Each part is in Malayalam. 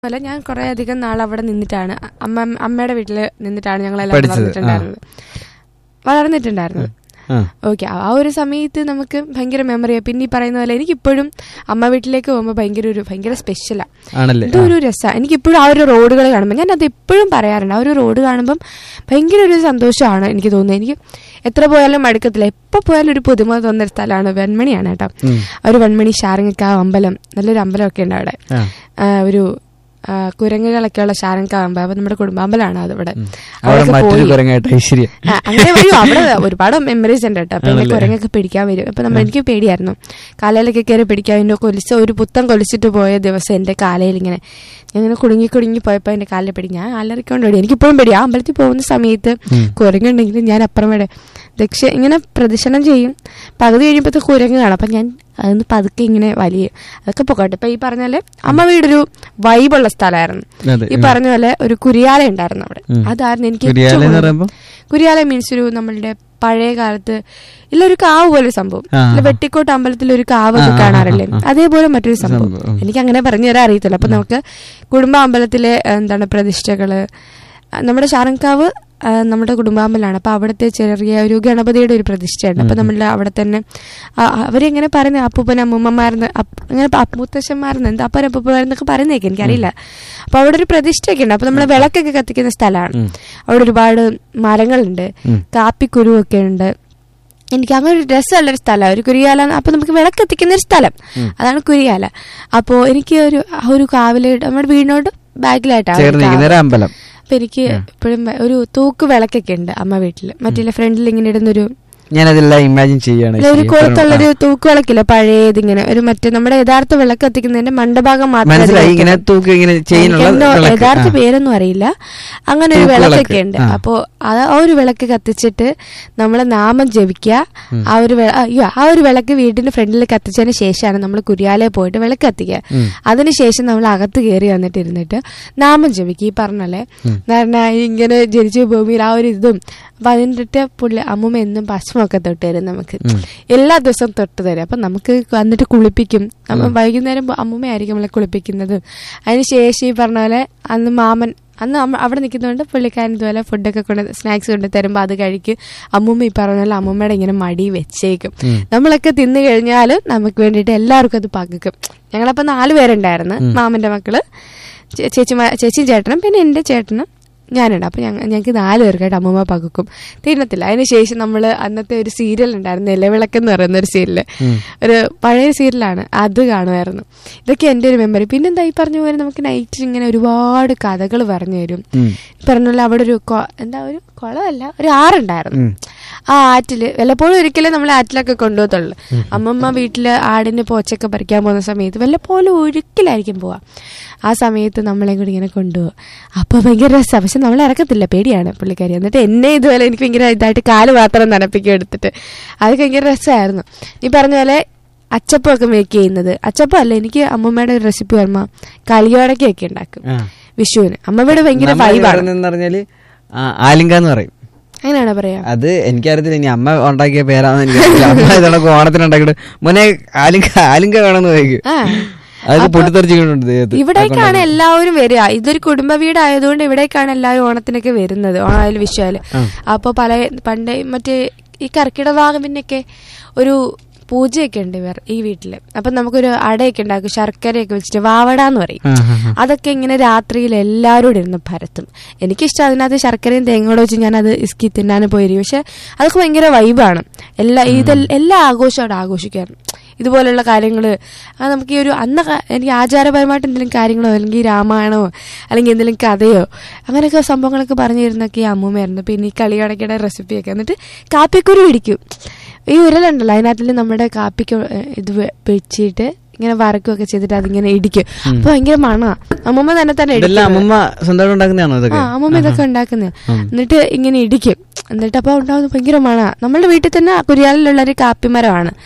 അതുപോലെ ഞാൻ കുറെ അധികം നാൾ അവിടെ നിന്നിട്ടാണ് അമ്മ അമ്മയുടെ വീട്ടിൽ നിന്നിട്ടാണ് ഞങ്ങളെല്ലാം പഠിച്ചത്, വളർന്നിട്ടുണ്ടായിരുന്നത് വളർന്നിട്ടുണ്ടായിരുന്നത് ആ ഓക്കെ ആ ഒരു സമയത്ത് നമുക്ക് ഭയങ്കര മെമ്മറിയാണ് പിന്നെ ഈ പറയുന്ന പോലെ എനിക്കിപ്പോഴും അമ്മ വീട്ടിലേക്ക് പോകുമ്പോൾ ഭയങ്കര ഒരു ഭയങ്കര സ്പെഷ്യലാണ് ആണല്ലേ എന്തോ ഒരു രസമാണ് എനിക്കിപ്പോഴും ആ ഒരു റോഡുകൾ കാണുമ്പോൾ ഞാൻ അത് എപ്പോഴും പറയാറുണ്ട് ആ ഒരു റോഡ് കാണുമ്പം ഭയങ്കര ഒരു സന്തോഷമാണ് എനിക്ക് തോന്നുന്നത് എനിക്ക് എത്ര പോയാലും മടുക്കത്തില്ല എപ്പോൾ പോയാലും ഒരു പുതുമ തോന്നുന്ന സ്ഥലമാണ് വെൺമണിയാണ് കേട്ടോ ഉം. ഒരു വെൺമണി ഷാരങ്ങക്കാവ് അമ്പലം നല്ലൊരു അമ്പലമൊക്കെ ഉണ്ട് അവിടെ ആ. ആ, ഒരു ആ, കുരങ്ങുകളൊക്കെയുള്ള ഷാരങ്ങക്കാവ് അമ്പലം അപ്പൊ നമ്മുടെ കുടുംബാമ്പലാണ് അത് ഇവിടെ ഉം. അവിടെ അവിടെയൊക്കെ മറ്റൊരു പോയി. കുരങ്ങായിട്ട് ഐശ്വര്യ ആ, അങ്ങനെ വരും അവിടെ ഒരുപാട് മെമ്മറീസ് ഉണ്ട് കേട്ടോ അപ്പൊ എന്നെ ആണല്ലേ? കുരങ്ങൊക്കെ പിടിക്കാൻ വരും അപ്പൊ നമ്മൾ എനിക്ക് പേടിയായിരുന്നു കാലയിലൊക്കെ കയറി പിടിക്കാൻ എന്നെ കൊലിച്ച ഒരു പുത്തൻ കൊലിച്ചിട്ട് പോയ ദിവസം എന്റെ കാലയിൽ ഇങ്ങനെ ഞാൻ ഇങ്ങനെ കുടുങ്ങി കുടുങ്ങി പോയപ്പോ എന്റെ കാലിൽ പിടി ഞാൻ അലറിക്കൊണ്ട് പേടി എനിക്കിപ്പോഴും പേടി ആ അമ്പലത്തിൽ പോകുന്ന സമയത്ത് ഉം. കുരങ്ങുണ്ടെങ്കിലും ഞാൻ അപ്പുറം വേടെ ദക്ഷ ഇങ്ങനെ പ്രദക്ഷിണം ചെയ്യും പകുതി കഴിയുമ്പോഴത്തെ കുരങ്ങ് കാണാം അപ്പൊ ഞാൻ അതൊന്ന് പതുക്കെ ഇങ്ങനെ വലിയ അതൊക്കെ പോകട്ടെ ഇപ്പൊ ഈ പറഞ്ഞ പോലെ അമ്മ വീടൊരു വൈബുള്ള സ്ഥലമായിരുന്നു അതെ ഈ പറഞ്ഞ പോലെ ഒരു കുരിയാല ഉണ്ടായിരുന്നു അവിടെ ഉം. അതായിരുന്നു എനിക്ക് കുരിയാല ഏറ്റവും എന്ന് കൂടുതൽ- പറയുമ്പോ കുരിയാല മീൻസ് ഒരു നമ്മളുടെ പഴയ കാലത്ത് ഇല്ല ഒരു കാവ് പോലെ ഒരു സംഭവം ആ. ഇല്ല വെട്ടിക്കോട്ട് അമ്പലത്തിൽ ഒരു കാവ് ഒക്കെ ആ, ആ, കാണാറില്ലേ ആ, ആ. അതേപോലെ മറ്റൊരു സംഭവം സംഭവം, ഉം. എനിക്ക് അങ്ങനെ പറഞ്ഞു തരാൻ അറിയത്തില്ല അപ്പൊ നമുക്ക് കുടുംബ അമ്പലത്തിലെ എന്താണ് പ്രതിഷ്ഠകള് ആ, നമ്മുടെ ശാരങ്കാവ് ആ, നമ്മുടെ കുടുംബാമ്പലാണ് അപ്പൊ അവിടുത്തെ ചെറിയ ഒരു ഗണപതിയുടെ ഒരു പ്രതിഷ്ഠയുണ്ട് അപ്പൊ നമ്മളുടെ അവിടെ തന്നെ ആ, അവരെങ്ങനെ പറയുന്നത് അപ്പൂപ്പൻ അമ്മൂമ്മമാരെന്ന് അപ്പ്- അങ്ങനെ മുത്തശ്ശന്മാരെന്ന് എന്താ അപ്പൻ അപ്പൂപ്പന്മാരെന്നൊക്കെ പറയുന്നേക്ക് എനിക്കറിയില്ല അപ്പൊ അവിടെ ഒരു പ്രതിഷ്ഠയൊക്കെ ഉണ്ട് അപ്പൊ നമ്മൾ വിളക്കൊക്കെ കത്തിക്കുന്ന സ്ഥലമാണ് ഉം. അവിടെ ഒരുപാട് മരങ്ങളുണ്ട് ഉം. കാപ്പിക്കുരുവൊക്കെ ഉണ്ട് എനിക്ക് അങ്ങനെ ഒരു രസമുള്ള ഒരു സ്ഥലമാണ് ഒരു കുരിയാല അപ്പൊ നമുക്ക് വിളക്കെത്തിക്കുന്ന ഒരു സ്ഥലം അതാണ് കുരിയാല അപ്പോ എനിക്ക് ഒരു ആ ഒരു കാവിലെ നമ്മുടെ വീടിനോട് ബാക്കിലായിട്ടാണ് ചേർന്നിരിക്കുന്ന ഒരു അമ്പലം അപ്പൊ എനിക്ക് ഇപ്പോഴും ഒരു തൂക്ക് വിളക്കൊക്കെ ഉണ്ട് അമ്മ വീട്ടില് മറ്റേ ഫ്രണ്ടിൽ ഇങ്ങനെ ഇടുന്നൊരു ഞാനതെല്ലാം ഇമാജിൻ ചെയ്യാണ് ഇല്ല, ഒരു കുളത്തുള്ളൊരു തൂക്ക് വിളക്കില്ല പഴയത് ഇങ്ങനെ ഒരു മറ്റേ നമ്മുടെ യഥാർത്ഥ വിളക്ക് കത്തിക്കുന്നതിന്റെ മണ്ഡഭാഗം മാത്രമേ മനസ്സിലായി അതിൽ ഇങ്ങനെ തൂക്കി ഇങ്ങനെ ചെയ്യാനുള്ള എനിക്കെന്തോ വിളക്ക്. യഥാർത്ഥ ആ. പേരൊന്നും അറിയില്ല അങ്ങനെ ഒരു തൂക്ക് വിളക്കൊക്കെ വിളക്ക്. ഉണ്ട് ആ. അപ്പോ അത് ആ ഒരു വിളക്ക് കത്തിച്ചിട്ട് നമ്മളെ നാമം ജപിക്കുക ആ ഒരു വെ- അയ്യോ ആ ഒരു വിളക്ക് വീടിന്റെ ഫ്രണ്ടിൽ കത്തിച്ചതിന് ശേഷമാണ് നമ്മൾ കുരിയാലയിൽ പോയിട്ട് വിളക്ക് കത്തിക്കുക ഉം. അതിനുശേഷം നമ്മൾ അകത്ത് കയറി വന്നിട്ട് ഇരുന്നിട്ട് നാമം ജപിക്കുക ഈ പറഞ്ഞല്ലേ കാരണം ഇങ്ങനെ ജനിച്ചു ഭൂമിയിൽ ആ ഒരു ഇതും അപ്പൊ അതിൻ്റെ പുള്ളി അമ്മൂമ്മ എന്നും ഭസ്മൊക്കെ തൊട്ട് തരും നമുക്ക് എല്ലാ ദിവസവും തൊട്ട് തരും അപ്പൊ നമുക്ക് വന്നിട്ട് കുളിപ്പിക്കും നമ്മ വൈകുന്നേരം അമ്മൂമ്മയായിരിക്കും നമ്മളെ കുളിപ്പിക്കുന്നത് അതിന് ശേഷം ഈ പറഞ്ഞ പോലെ അന്ന് മാമൻ അന്ന് അമ്മ അവിടെ നിൽക്കുന്നതുകൊണ്ട് പുള്ളിക്കാരൻ ഇതുപോലെ ഫുഡൊക്കെ കൊണ്ട് സ്നാക്സ് കൊണ്ട് തരുമ്പോൾ അത് കഴിക്കും അമ്മൂമ്മ ഈ പറഞ്ഞ പോലെ അമ്മൂമ്മയുടെ ഇങ്ങനെ മടി വെച്ചേക്കും നമ്മളൊക്കെ തിന്നു കഴിഞ്ഞാൽ നമുക്ക് വേണ്ടിയിട്ട് എല്ലാവർക്കും അത് പകുക്കും ഞങ്ങളപ്പോൾ നാല് പേരുണ്ടായിരുന്നു മാമന്റെ മക്കള് ചേ- ചേച്ചിമാ ചേച്ചിയും ചേട്ടനും പിന്നെ എൻ്റെ ചേട്ടനും ഞാനുണ്ട് അപ്പൊ ഞങ്ങ ഞങ്ങൾക്ക് നാല് പേർക്കായിട്ട് അമ്മൂമ്മ പകുക്കും തീരണത്തില്ല അതിനുശേഷം നമ്മൾ അന്നത്തെ ഒരു സീരിയൽ ഉണ്ടായിരുന്നു നിലവിളക്ക് എന്ന് പറയുന്ന ഒരു സീരിയല് ഒരു പഴയ സീരിയലാണ് അത് കാണുമായിരുന്നു ഇതൊക്കെ എൻ്റെ ഒരു മെമ്മറി പിന്നെന്താ ഈ പറഞ്ഞ പോലെ നമുക്ക് നൈറ്റ് ഇങ്ങനെ ഒരുപാട് കഥകൾ പറഞ്ഞു തരും ഉം. ഈ പറഞ്ഞ പോലെ അവിടെ ഒരു കൊ- എന്താ ഒരു കുളമല്ല ഒരു ആറുണ്ടായിരുന്നു ഉം. ആ ആറ്റില് വല്ലപ്പോഴും ഒരിക്കലും നമ്മൾ ആറ്റിലൊക്കെ കൊണ്ടുപോകത്തുള്ളു അമ്മമ്മ വീട്ടില് ആടിന് പോച്ചൊക്കെ പറിക്കാൻ പോകുന്ന സമയത്ത് വല്ലപ്പോഴും ഒരിക്കലായിരിക്കും പോവാ ആ സമയത്ത് നമ്മളെ കൂടി ഇങ്ങനെ കൊണ്ടുപോകും അപ്പൊ ഭയങ്കര രസമാണ് പക്ഷെ നമ്മൾ ഇറക്കത്തില്ല പേടിയാണ് പുള്ളിക്കാരി എന്നിട്ട് എന്നെ ഇതുപോലെ എനിക്ക് ഭയങ്കര ഇതായിട്ട് കാല് മാത്രം നനപ്പിക്കും എടുത്തിട്ട് അത് ഭയങ്കര രസമായിരുന്നു ഈ പറഞ്ഞ പോലെ അച്ചപ്പമൊക്കെ മേക്ക് ചെയ്യുന്നത് അച്ചപ്പം അല്ല എനിക്ക് അമ്മമ്മയുടെ ഒരു റെസിപ്പി ഓർമ്മ കളിയോടൊക്കെയൊക്കെ ഉണ്ടാക്കും ആ. വിഷുവിന് അമ്മമ്മയുടെ ഭയങ്കര നമ്മൾ വൈബാണ് പറയുന്നതെന്ന് പറഞ്ഞാല് ആ, ആലിങ്ക എന്ന് പറയും അങ്ങനെയാണോ പറയാ അത് എനിക്കറിയത്തില്ല ഇനി അമ്മ ഉണ്ടാക്കിയ പേരാന്ന് എനിക്കറിയില്ല അമ്മ ഇതണക്ക് ഓണത്തിന് ഉണ്ടാക്കിയിട്ട് മോനെ ആലിങ്ക ആലിങ്ക വേണമെന്ന് ചോദിക്കും ആ അതൊക്കെ പൊട്ടിത്തെറിച്ചിട്ടുണ്ട് ദേഹത്ത് ഇവിടേക്കാണ് എല്ലാവരും വരിക ഇതൊരു കുടുംബ വീടായതുകൊണ്ട് ഇവിടേക്കാണ് എല്ലാവരും ഓണത്തിനൊക്കെ വരുന്നത് ഓണായാലും വിഷുവായാലും അപ്പൊ പല പണ്ട് മറ്റേ ഈ കർക്കിടവാകമിനൊക്കെ ഒരു പൂജയൊക്കെ ഉണ്ട് ഇവർ ഈ വീട്ടില് അപ്പൊ നമുക്കൊരു അടയൊക്കെ ഉണ്ടാക്കും ശർക്കരയൊക്കെ വെച്ചിട്ട് വാവട എന്ന് പറയും ആ, ആ, ആ. അതൊക്കെ ഇങ്ങനെ രാത്രിയിൽ എല്ലാവരും ഇരുന്ന് പരത്തും എനിക്കിഷ്ടം അതിനകത്ത് ശർക്കരയും തേങ്ങയോടെ വെച്ച് ഞാൻ അത് ഇസ്കി തിന്നാൻ പോയിരിക്കും പക്ഷെ അതൊക്കെ ഭയങ്കര വൈബാണ് എല്ലാ ഇതെല്ലാം എല്ലാ ആഘോഷവും അവിടെ ആഘോഷിക്കാറുണ്ട് ഇതുപോലുള്ള കാര്യങ്ങൾ നമുക്ക് ഈ ഒരു അന്ന് ക- എനിക്ക് ആചാരപരമായിട്ട് എന്തെങ്കിലും കാര്യങ്ങളോ അല്ലെങ്കിൽ രാമായണമോ അല്ലെങ്കിൽ എന്തെങ്കിലും കഥയോ അങ്ങനെയൊക്കെ സംഭവങ്ങളൊക്കെ പറഞ്ഞു തരുന്നൊക്കെ ഈ അമ്മൂമ്മയായിരുന്നു പിന്നെ ഈ കളിയടക്കയുടെ റെസിപ്പിയൊക്കെ എന്നിട്ട് കാപ്പിക്കുരു പിടിക്കും ഈ ഉരലുണ്ടല്ലോ അതിനകത്തിൽ നമ്മുടെ കാപ്പിക്ക് ഇത് വെ- വെച്ചിട്ട് ഇങ്ങനെ വറക്കുകയൊക്കെ ചെയ്തിട്ട് അതിങ്ങനെ ഇടിക്കും അപ്പൊ ഭയങ്കര മണ അമ്മൂമ്മ തന്നെ തന്നെ ഇടിക്കും ഇതെല്ലാം അമ്മമ്മ സ്വന്തമായിട്ട് ഉണ്ടാക്കുന്നതാണോ ആ ഇതൊക്കെ അമ്മൂമ്മ ഇതൊക്കെ ഉണ്ടാക്കുന്നത് എന്നിട്ട് ഇങ്ങനെ ഇടിക്കും എന്നിട്ട് അപ്പൊ ഉണ്ടാവുന്ന ഭയങ്കര മണ നമ്മളുടെ വീട്ടിൽ തന്നെ കുരിയാലിലുള്ള ഒരു കാപ്പിമരമാണ് ആ.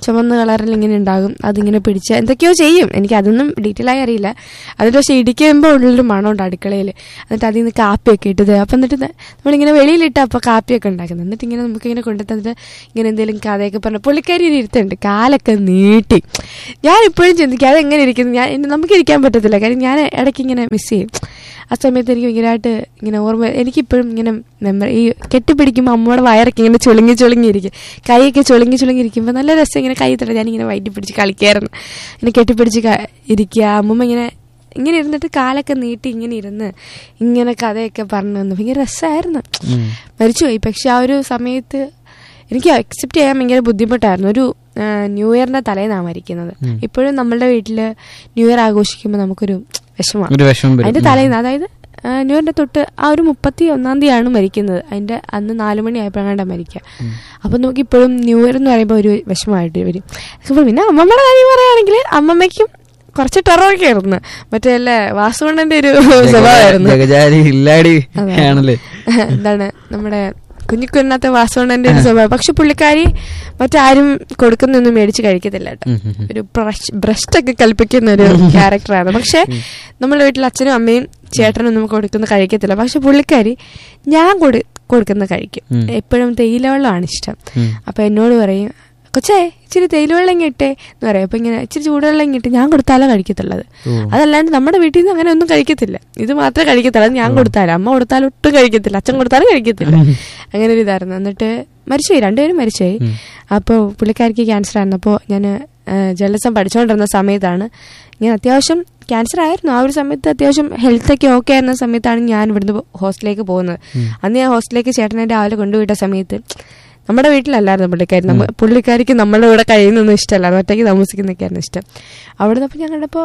ചുമന്ന കളറിൽ ഇങ്ങനെ ഉണ്ടാകും അതിങ്ങനെ പിടിച്ച് എന്തൊക്കെയോ ചെയ്യും എനിക്ക് അതൊന്നും ഡീറ്റെയിൽ ആയി അറിയില്ല അതിൽ പക്ഷേ ഇടിക്കുമ്പോൾ ഉള്ളൊരു മണമുണ്ട് അടുക്കളയിൽ എന്നിട്ട് അതിൽ നിന്ന് കാപ്പിയൊക്കെ ഇട്ടത് അപ്പം എന്നിട്ട് ന- നമ്മളിങ്ങനെ വെളിയിലിട്ട് അപ്പോൾ കാപ്പിയൊക്കെ ഉണ്ടാക്കുന്നത് എന്നിട്ട് ഇങ്ങനെ നമുക്ക് ഇങ്ങനെ കൊണ്ടു തന്നിട്ട് ഇങ്ങനെ എന്തെങ്കിലും കഥയൊക്കെ പറഞ്ഞ് പുള്ളിക്കാരി ഒരു ഇരുത്തുണ്ട് കാലൊക്കെ നീട്ടി ഞാൻ ഇപ്പോഴും ചിന്തിക്കും അതെങ്ങനെ ഇരിക്കുന്നു ഞാൻ എന്നെ- നമുക്ക് ഇരിക്കാൻ പറ്റത്തില്ല കാര്യം ഞാൻ ഇടയ്ക്ക് ഇങ്ങനെ മിസ് ചെയ്യും ആ സമയത്ത് എനിക്ക് ഭയങ്കരമായിട്ട് ഇങ്ങനെ ഓർമ്മ എനിക്കിപ്പോഴും ഇങ്ങനെ മെമ്മറി ഈ കെട്ടിപ്പിടിക്കുമ്പോൾ അമ്മയുടെ വയറൊക്കെ ഇങ്ങനെ ചുളുങ്ങി ചുളുങ്ങി ഇരിക്കും കൈയൊക്കെ ചുളുങ്ങി ചുളുങ്ങി ഇരിക്കുമ്പോൾ നല്ല രസം ഇങ്ങനെ കൈ തല ഞാനിങ്ങനെ വൈറ്റി പിടിച്ച് കളിക്കായിരുന്നു ഇങ്ങനെ കെട്ടിപ്പിടിച്ച് ക- ഇരിക്കുക അമ്മമ്മ ഇങ്ങനെ ഇങ്ങനെ ഇരുന്നിട്ട് കാലൊക്കെ നീട്ടി ഇങ്ങനെ ഇരുന്ന് ഇങ്ങനെ കഥയൊക്കെ പറഞ്ഞു തന്നു ഭയങ്കര രസമായിരുന്നു ഉം. മരിച്ചുപോയി പക്ഷെ ആ ഒരു സമയത്ത് എനിക്ക് അക്സെപ്റ്റ് ചെയ്യാൻ ഭയങ്കര ബുദ്ധിമുട്ടായിരുന്നു ഒരു ആ, ന്യൂ ഇയറിന്റെ തലേന്നാണ് മരിക്കുന്നത് ഉം. ഇപ്പോഴും നമ്മളുടെ വീട്ടില് ന്യൂ ഇയർ ആഘോഷിക്കുമ്പോൾ നമുക്കൊരു വിഷമമാണ് ഒരു വിഷമം വരും അതിന്റെ തലേന്ന് അതായത് ആ, ന്യൂ ഇയറിന്റെ തൊട്ട് ആ ഒരു മുപ്പത്തി ഒന്നാം തീയതിയാണ് മരിക്കുന്നത് അതിന്റെ അന്ന് നാലു മണി ആയപ്പോഴാണ് മരിക്കുക അപ്പൊ നമുക്ക് ഇപ്പോഴും ന്യൂ ഇയർ എന്ന് പറയുമ്പോൾ ഒരു വിഷമമായിട്ട് വരും അപ്പോൾ പിന്നെ അമ്മമ്മയുടെ കാര്യം പറയുകയാണെങ്കിൽ അമ്മമ്മയ്ക്കും കുറച്ച് ടെററൊക്കെ ആയിരുന്നു മറ്റേ അല്ലേ വാസുവണ്ണന്റെ ഒരു സ്വഭാവമായിരുന്നു ജഗജാരി ഇല്ലാടി അതെ. ആണല്ലേ എന്താണ് നമ്മുടെ കുഞ്ഞിക്കുന്നത്തെ വാസുവണ്ണന്റെ ഒരു സ്വഭാവം പക്ഷെ പുള്ളിക്കാരി മറ്റാരും കൊടുക്കുന്നൊന്നും മേടിച്ച് കഴിക്കത്തില്ല കേട്ടോ ഉം, ഉം, ഉം. ഒരു ബ്രഷ് ബ്രഷ്ടൊക്കെ കൽപ്പിക്കുന്ന ഒരു ക്യാരക്ടറാണ് പക്ഷെ നമ്മുടെ വീട്ടിൽ അച്ഛനും അമ്മയും ചേട്ടനൊന്നും കൊടുക്കുന്ന കഴിക്കത്തില്ല പക്ഷെ പുള്ളിക്കാരി ഞാൻ കൊടു കൊടുക്കുന്ന കഴിക്കും ഉം. എപ്പോഴും തേയില വെള്ളമാണ് ഇഷ്ടം ഉം. അപ്പൊ എന്നോട് പറയും കൊച്ചേ ഇച്ചിരി തേയില വെള്ളം ഇങ്ങട്ടെ എന്ന് പറയും അപ്പൊ ഇങ്ങനെ ഇച്ചിരി ചൂടുവെള്ളം ഇങ്ങിട്ട് ഞാൻ കൊടുത്താലേ കഴിക്കത്തുള്ളത് ഓ. അതല്ലാണ്ട് നമ്മുടെ വീട്ടിൽ നിന്ന് അങ്ങനെ ഒന്നും കഴിക്കത്തില്ല ഇത് മാത്രമേ കഴിക്കത്തുള്ളൂ അത് ഞാൻ കൊടുത്താലും അമ്മ കൊടുത്താലും ഒട്ടും കഴിക്കത്തില്ല അച്ഛൻ കൊടുത്താലും കഴിക്കത്തില്ല അങ്ങനെ ഒരു ഇതായിരുന്നു എന്നിട്ട് മരിച്ചുപോയി രണ്ടുപേരും മരിച്ചുപോയി ഉം. അപ്പോൾ പുള്ളിക്കാരിക്ക് ക്യാൻസർ ആയിരുന്നു അപ്പോൾ ഞാൻ ജലസം പഠിച്ചുകൊണ്ടിരുന്ന സമയത്താണ് ഞാൻ അത്യാവശ്യം ക്യാൻസർ ആയിരുന്നു ആ ഒരു സമയത്ത് അത്യാവശ്യം ഹെൽത്ത് ഒക്കെ ഓക്കെ ആയിരുന്ന സമയത്താണ് ഞാൻ ഇവിടുന്ന് ഹോസ്റ്റലിലേക്ക് പോകുന്നത് അന്ന് ഞാൻ ഹോസ്റ്റലിലേക്ക് ചേട്ടനെ രാവിലെ കൊണ്ടുപോയിട്ട സമയത്ത് നമ്മുടെ വീട്ടിലല്ലായിരുന്നു പുള്ളിക്കാരി നമ്മ പുള്ളിക്കാരിക്ക് നമ്മളുടെ കൂടെ കഴിയുന്നൊന്നും ഇഷ്ടമല്ല ഒറ്റയ്ക്ക് താമസിക്കുന്നൊക്കെയായിരുന്നു ഇഷ്ടം അവിടെ നിന്ന് അപ്പോൾ ഞാൻ കണ്ടപ്പോൾ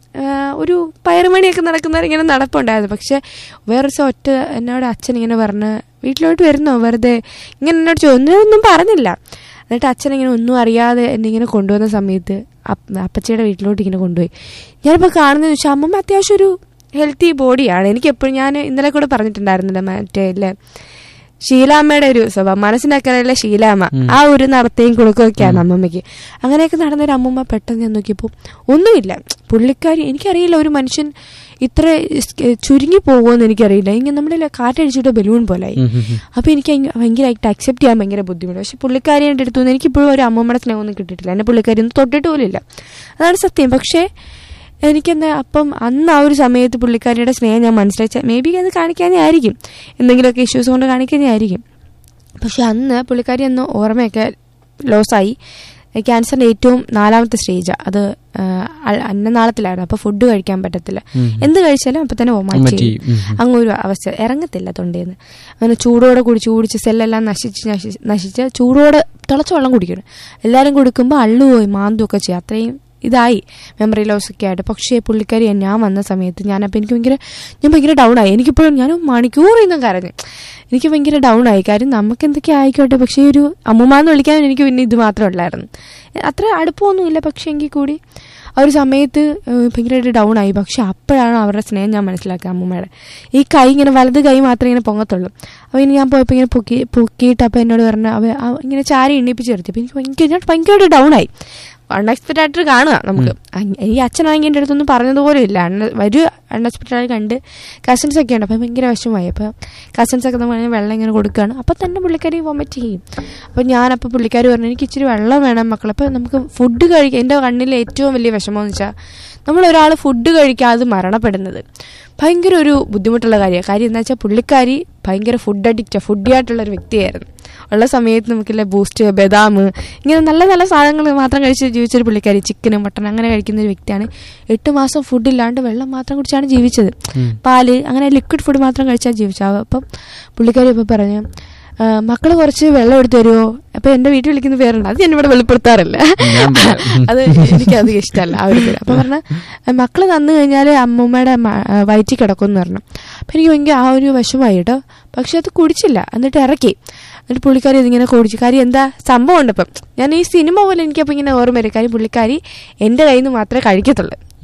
ഒരു പയറുമണിയൊക്കെ നടക്കുന്നവർ ഇങ്ങനെ നടപ്പുണ്ടായിരുന്നു പക്ഷെ വേറൊരു ദിവസം ഒറ്റ എന്നോട് അച്ഛൻ ഇങ്ങനെ പറഞ്ഞ് വീട്ടിലോട്ട് വരുന്നോ വെറുതെ ഇങ്ങനെ എന്നോട് ചോദിച്ചു ഒന്നും പറഞ്ഞില്ല എന്നിട്ട് അച്ഛൻ ഇങ്ങനെ ഒന്നും അറിയാതെ എന്നെ ഇങ്ങനെ കൊണ്ടുവന്ന സമയത്ത് അപ്പ- അപ്പച്ചിയുടെ വീട്ടിലോട്ട് ഇങ്ങനെ കൊണ്ടുപോയി ഞാനിപ്പോൾ കാണുന്നതെന്ന് വെച്ചാൽ അമ്മമ്മ അത്യാവശ്യം ഒരു ഹെൽത്തി ബോഡിയാണ് എനിക്ക് എപ്പോഴും ഞാൻ ഇന്നലെ കൂടെ പറഞ്ഞിട്ടുണ്ടായിരുന്നില്ല മറ്റേ ഇല്ലേ ഷീലാമ്മയുടെ ഒരു സ്വഭാവം മനസ്സിലാക്കാനല്ല ഷീലാമ്മ ആ ഒരു നടത്തയും കുണുക്കൊക്കെയാണ് അമ്മമ്മയ്ക്ക് അങ്ങനെയൊക്കെ നടന്നൊരു അമ്മമ്മ പെട്ടെന്ന് ഞാൻ നോക്കിയപ്പോൾ ഒന്നുമില്ല പുള്ളിക്കാരി എനിക്കറിയില്ല ഒരു മനുഷ്യൻ ഇത്ര സ്- ചുരുങ്ങി പോകുമെന്ന് എനിക്കറിയില്ല ഇങ്ങനെ നമ്മുടെ കാറ്റടിച്ചിട്ട് ബലൂൺ പോലായി ഉം, ഉം, ഉം. അപ്പോൾ എനിക്ക് ഭയങ്ക- ഭയങ്കരമായിട്ട് അക്സെപ്റ്റ് ചെയ്യാൻ ഭയങ്കര ബുദ്ധിമുട്ട് പക്ഷെ പുള്ളിക്കാരി എൻ്റെ അടുത്ത് നിന്ന് എനിക്കിപ്പോഴും ഒരു അമ്മമ്മയുടെ സ്നേഹമൊന്നും കിട്ടിയിട്ടില്ല എന്നെ പുള്ളിക്കാരി ഒന്നും തൊട്ടിട്ട് പോലും ഇല്ല അതാണ് സത്യം പക്ഷേ എനിക്കെന്താ അപ്പം അന്ന് ആ ഒരു സമയത്ത് പുള്ളിക്കാരിയുടെ സ്നേഹം ഞാൻ മനസ്സിലാച്ച മേ ബി അത് കാണിക്കാനേ ആയിരിക്കും എന്തെങ്കിലുമൊക്കെ ഇഷ്യൂസ് കൊണ്ട് കാണിക്കാനേ ആയിരിക്കും പക്ഷെ അന്ന് പുള്ളിക്കാരി അന്ന് ഓർമ്മയൊക്കെ ലോസായി ക്യാൻസറിൻ്റെ ഏറ്റവും നാലാമത്തെ സ്റ്റേജാണ് അത് ആ, അ- അന്നനാളത്തിലായിരുന്നു അപ്പോൾ ഫുഡ് കഴിക്കാൻ പറ്റത്തില്ല ഉം. എന്ത് കഴിച്ചാലും അപ്പം തന്നെ വൊമിറ്റ് വൊമാറ്റ് ചെയ്യും ചെയ്യും. ഉം, ഉം. അങ്ങ് ഒരു അവസ്ഥ ഇറങ്ങത്തില്ല തൊണ്ടേന്ന് അങ്ങനെ ചൂടോടെ കുടിച്ച് കുടിച്ച് സെല്ലെല്ലാം നശിച്ച് നശിച്ച് നശിച്ച് ചൂടോടെ തിളച്ച വെള്ളം കുടിക്കണം എല്ലാവരും കൊടുക്കുമ്പോൾ അള്ളുപോയി മാന്തുമൊക്കെ ചെയ്യും അത്രയും ഇതായി മെമ്മറി ലോസ് ഒക്കെ ആയിട്ട് പക്ഷേ പുള്ളിക്കാരി ഞാൻ വന്ന സമയത്ത് ഞാനപ്പോൾ എനിക്ക് ഭയങ്കര ഞാൻ ഭയങ്കര ഡൗൺ ആയി എനിക്കിപ്പോഴും ഞാൻ മണിക്കൂർ ഇന്നും കരഞ്ഞു എനിക്ക് ഭയങ്കര ഡൗൺ ആയി കാര്യം നമുക്ക് എന്തൊക്കെ ആയിക്കോട്ടെ പക്ഷേ ഈ ഒരു അമ്മുമ്മ എന്ന് വിളിക്കാൻ എനിക്ക് പിന്നെ ഇത് മാത്രമേ ഉള്ളായിരുന്നു അത്ര അടുപ്പമൊന്നുമില്ല പക്ഷേ എങ്കിൽ കൂടി ആ ഒരു സമയത്ത് ഏഹ്, ഭയങ്കരമായിട്ട് ഡൗൺ ആയി പക്ഷെ അപ്പോഴാണ് അവരുടെ സ്നേഹം ഞാൻ മനസ്സിലാക്കുക അമ്മൂമ്മയുടെ ഈ കൈ ഇങ്ങനെ വലത് കൈ മാത്രമേ ഇങ്ങനെ പൊങ്ങത്തുള്ളൂ അപ്പോൾ ഇനി ഞാൻ പോയപ്പോൾ ഇങ്ങനെ പൊക്കി പൊക്കിയിട്ട് അപ്പോൾ എന്നോട് പറഞ്ഞ അവ ആ ഇങ്ങനെ ചാരി എണ്ണിപ്പിച്ച് നിർത്തി അപ്പോൾ എനിക്ക് ഭയങ്കര ഞാൻ ഭയങ്കരമായിട്ട് ഡൗൺ ആയി അൺഎക്സ്പെക്റ്റഡ് ആയിട്ട് കാണുക നമുക്ക് അങ്- ഈ അച്ഛനാണെങ്കിൽ എൻ്റെ അടുത്തൊന്നും പറഞ്ഞതുപോലും ഇല്ല അണ്ണ ഒരു അൺഎക്സ്പെക്റ്റഡ് ആയി കണ്ട് കസിൻസ് ഒക്കെ ഉണ്ട് അപ്പോൾ ഭയങ്കര വിഷമമായി അപ്പോൾ കസിൻസ് ഒക്കെ നമ്മൾ വെള്ളം ഇങ്ങനെ കൊടുക്കുകയാണ് അപ്പോൾ തന്നെ പുള്ളിക്കാരി വൊമിറ്റ് ചെയ്യും അപ്പോൾ ഞാനപ്പോൾ പുള്ളിക്കാർ പറഞ്ഞു എനിക്ക് ഇച്ചിരി വെള്ളം വേണം മക്കളെ അപ്പോൾ നമുക്ക് ഫുഡ് കഴിക്കാൻ എൻ്റെ കണ്ണിൽ ഏറ്റവും വലിയ വിഷമം എന്ന് വെച്ചാൽ നമ്മൾ ഒരാൾ ഫുഡ് കഴിക്കാതെ മരണപ്പെടുന്നത് ഭയങ്കര ഒരു ബുദ്ധിമുട്ടുള്ള കാര്യമാണ് കാര്യം എന്താ വെച്ചാൽ പുള്ളിക്കാരി ഭയങ്കര ഫുഡ് അഡിക്റ്റ് ഫുഡി ആയിട്ടുള്ള ഒരു വ്യക്തിയായിരുന്നു ഉള്ള സമയത്ത് നമുക്കില്ല ബൂസ്റ്റ് ബദാം ഇങ്ങനെ നല്ല നല്ല സാധനങ്ങൾ മാത്രം കഴിച്ച് ജീവിച്ചൊരു പുള്ളിക്കാരി ചിക്കനും മട്ടൺ അങ്ങനെ കഴിക്കുന്ന ഒരു വ്യക്തിയാണ് എട്ട് മാസം ഫുഡ് ഇല്ലാണ്ട് വെള്ളം മാത്രം കുടിച്ചാണ് ജീവിച്ചത് ഉം. പാല് അങ്ങനെ ലിക്വിഡ് ഫുഡ് മാത്രം കഴിച്ചാൽ ജീവിച്ചത് അപ്പം പുള്ളിക്കാരി ഇപ്പോൾ പറഞ്ഞു മക്കൾ കുറച്ച് വെള്ളം എടുത്തു തരുമോ അപ്പോൾ എൻ്റെ വീട്ടിൽ വിളിക്കുന്ന പേരുണ്ട് അത് ഞാൻ ഇവിടെ വെളിപ്പെടുത്താറില്ല ഞാൻ പറയാം. അത് എനിക്ക് അധികം ഇഷ്ടമല്ല ആ ഒരു പേര് അപ്പം പറഞ്ഞ മക്കള് തന്നു കഴിഞ്ഞാൽ അമ്മൂമ്മയുടെ മ- ആ, വയറ്റിൽ കിടക്കും എന്ന് പറഞ്ഞു അപ്പം എനിക്ക് ഭയങ്കര ആ ഒരു വിഷമമായി കേട്ടോ പക്ഷെ അത് കുടിച്ചില്ല എന്നിട്ട് ഇറക്കി എന്നിട്ട് പുള്ളിക്കാരി ഇതിങ്ങനെ കുടിച്ചു കാര്യം എന്താ സംഭവം ഉണ്ട് ഇപ്പം ഞാൻ ഈ സിനിമ പോലെ എനിക്കപ്പോൾ ഇങ്ങനെ ഓർമ്മ വരും കാര്യം പുള്ളിക്കാരി എൻ്റെ കയ്യിൽ നിന്ന് മാത്രമേ കഴിക്കത്തുള്ളൂ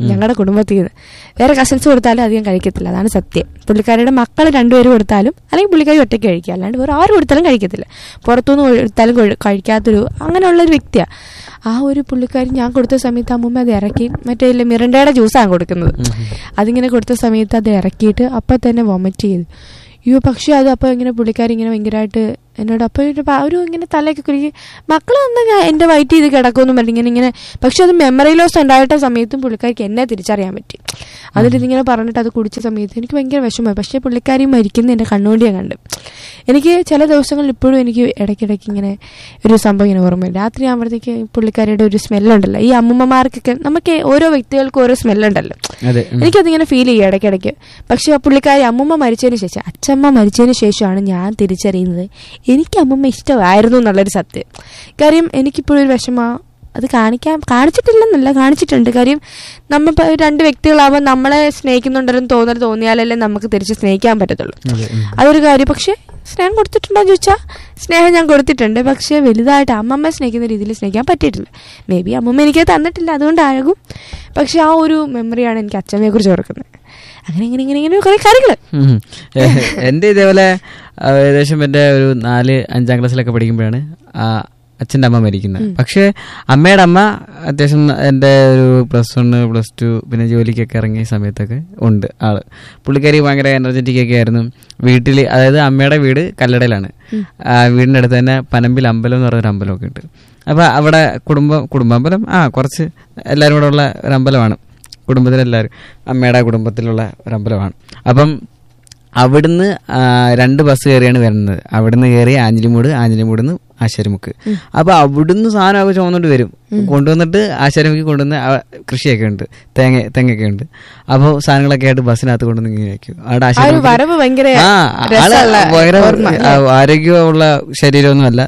ഞങ്ങളുടെ കുടുംബത്തിൽ നിന്ന് വേറെ കസിൻസ് കൊടുത്താലും അധികം കഴിക്കത്തില്ല അതാണ് സത്യം പുള്ളിക്കാരിയുടെ മക്കൾ രണ്ടുപേരും കൊടുത്താലും അല്ലെങ്കിൽ പുള്ളിക്കാരി ഒറ്റയ്ക്ക് കഴിക്കുക അല്ലാണ്ട് വേറെ ആരും കൊടുത്താലും കഴിക്കത്തില്ല പുറത്തുനിന്ന് കൊടുത്താലും കൊഴ- കഴിക്കാത്തൊരു അങ്ങനെയുള്ള ഒരു വ്യക്തിയാണ് ആ ഒരു പുള്ളിക്കാരി ഞാൻ കൊടുത്ത സമയത്ത് അമ്മൂമ്മ അത് ഇറക്കി മറ്റേ ഇല്ലേ മിറണ്ടയുടെ ജ്യൂസാണ് കൊടുക്കുന്നത് അതിങ്ങനെ കൊടുത്ത സമയത്ത് അത് ഇറക്കിയിട്ട് അപ്പം തന്നെ വൊമിറ്റ് ചെയ്തു അയ്യോ പക്ഷേ അത് അപ്പോൾ ഇങ്ങനെ പുള്ളിക്കാരി ഇങ്ങനെ ഭയങ്കരമായിട്ട് എന്നോട് അപ്പോൾ ഒരു പ- ഒരു ഇങ്ങനെ തലയൊക്കെ കുലുക്കി മക്കൾ വന്ന് ഞാൻ എൻ്റെ വയറ്റ് ചെയ്ത് കിടക്കുമെന്നും പറഞ്ഞു ഇങ്ങനെ ഇങ്ങനെ പക്ഷെ അത് മെമ്മറി ലോസ് ഉണ്ടായിട്ട സമയത്തും പുള്ളിക്കാരിക്ക് എന്നെ തിരിച്ചറിയാൻ പറ്റി എന്നിട്ട് ഇതിങ്ങനെ പറഞ്ഞിട്ട് അത് കുടിച്ച സമയത്ത് എനിക്ക് ഭയങ്കര വിഷമമായി പക്ഷേ പുള്ളിക്കാരി മരിക്കുന്ന എൻ്റെ കണ്ണുകൊണ്ട് ഞാൻ കണ്ട് എനിക്ക് ചില ദിവസങ്ങളിൽ ഇപ്പോഴും എനിക്ക് ഇടയ്ക്കിടയ്ക്ക് ഇങ്ങനെ ഒരു സംഭവം ഇങ്ങനെ ഓർമ്മയില്ല രാത്രി ആകുമ്പോഴത്തേക്ക് പുള്ളിക്കാരിയുടെ ഒരു സ്മെല്ലുണ്ടല്ലോ ഈ അമ്മൂമ്മമാർക്കൊക്കെ നമുക്ക് ഓരോ വ്യക്തികൾക്കും ഓരോ സ്മെല്ലുണ്ടല്ലോ അതെ ഉം. എനിക്കതിങ്ങനെ ഫീൽ ചെയ്യും ഇടയ്ക്കിടയ്ക്ക് പക്ഷെ ആ പുള്ളിക്കാരി അമ്മൂമ്മ മരിച്ചതിന് ശേഷം അച്ഛമ്മ മരിച്ചതിന് ശേഷമാണ് ഞാൻ തിരിച്ചറിയുന്നത് എനിക്ക് അമ്മൂമ്മ ഇഷ്ടമായിരുന്നു എന്നുള്ളൊരു സത്യം കാര്യം എനിക്കിപ്പോഴും ഒരു വിഷമ അത് കാണിക്കാൻ കാണിച്ചിട്ടില്ലെന്നല്ല കാണിച്ചിട്ടുണ്ട് കാര്യം നമ്മ ഇപ്പൊ രണ്ട് വ്യക്തികളാവുമ്പോൾ നമ്മളെ സ്നേഹിക്കുന്നുണ്ടെന്ന് തോന്നൽ തോന്നിയാലല്ലേ നമുക്ക് തിരിച്ച് സ്നേഹിക്കാൻ പറ്റത്തുള്ളൂ അതെ ഉം. അതൊരു കാര്യം പക്ഷേ സ്നേഹം കൊടുത്തിട്ടുണ്ടോ എന്ന് ചോദിച്ചാൽ സ്നേഹം ഞാൻ കൊടുത്തിട്ടുണ്ട് പക്ഷേ വലുതായിട്ട് അമ്മമ്മ സ്നേഹിക്കുന്ന രീതിയിൽ സ്നേഹിക്കാൻ പറ്റിയിട്ടില്ല മേ ബി അമ്മമ്മ എനിക്ക് തന്നിട്ടില്ല അതുകൊണ്ടാകും പക്ഷെ ആ ഒരു മെമ്മറിയാണ് എനിക്ക് അച്ഛമ്മയെ കുറിച്ച് ഓർക്കുന്നത് അങ്ങനെ ഇങ്ങനെ ഇങ്ങനെ ഇങ്ങനെ കുറെ കാര്യങ്ങൾ ഉം. ഏഹ്, എൻ്റെ ഇതേപോലെ ആ, ഏകദേശം എൻ്റെ ഒരു നാല് അഞ്ചാം ക്ലാസ്സിലൊക്കെ പഠിക്കുമ്പോഴാണ് ആ അച്ഛൻ്റെ അമ്മ മരിക്കുന്നത് പക്ഷേ അമ്മയുടെ അമ്മ അത്യാവശ്യം എൻ്റെ ഒരു പ്ലസ് വൺ പ്ലസ് ടു പിന്നെ ജോലിക്കൊക്കെ ഇറങ്ങിയ സമയത്തൊക്കെ ഉണ്ട് ആള് പുള്ളിക്കാരി ഭയങ്കര എനർജറ്റിക് ഒക്കെ ആയിരുന്നു വീട്ടിൽ അതായത് അമ്മയുടെ വീട് കല്ലടയിലാണ് ആ വീടിൻ്റെ അടുത്ത് തന്നെ പനമ്പിൽ അമ്പലം എന്ന് പറഞ്ഞൊരു അമ്പലമൊക്കെ ഉണ്ട് അപ്പോൾ അവിടെ കുടുംബം കുടുംബാമ്പലം ആ കുറച്ച് എല്ലാവരും കൂടെ ഉള്ള ഒരു അമ്പലമാണ് കുടുംബത്തിലെല്ലാവരും അമ്മയുടെ കുടുംബത്തിലുള്ള ഒരു അമ്പലമാണ് അപ്പം അവിടുന്ന് ആ, രണ്ട് ബസ് കയറിയാണ് വരുന്നത് അവിടുന്ന് കയറി ആഞ്ഞിലിമൂട് ആഞ്ഞിലിമൂട് നിന്ന് ആശാരിമുക്ക് അപ്പൊ അവിടുന്ന് സാധനമൊക്കെ ചുമന്നുകൊണ്ട് വരും കൊണ്ടുവന്നിട്ട് ആശാരിമുക്ക് കൊണ്ടുവന്ന് ആ കൃഷിയൊക്കെ ഉണ്ട് തേങ്ങ തെങ്ങൊക്കെ ഉണ്ട് അപ്പോൾ സാധനങ്ങളൊക്കെ ആയിട്ട് ബസ്സിനകത്ത് കൊണ്ടുവന്ന് ഇങ്ങനെ വയ്ക്കും അവിടെ ആ ഒരു ആശാരിമുക്കിൽ- വരവ് ഭയങ്കര ആ, ആള് രസമുള്ള ഭയങ്കര ഓർമ്മ. ആ, ആരോഗ്യമുള്ള ശരീരമൊന്നുമല്ല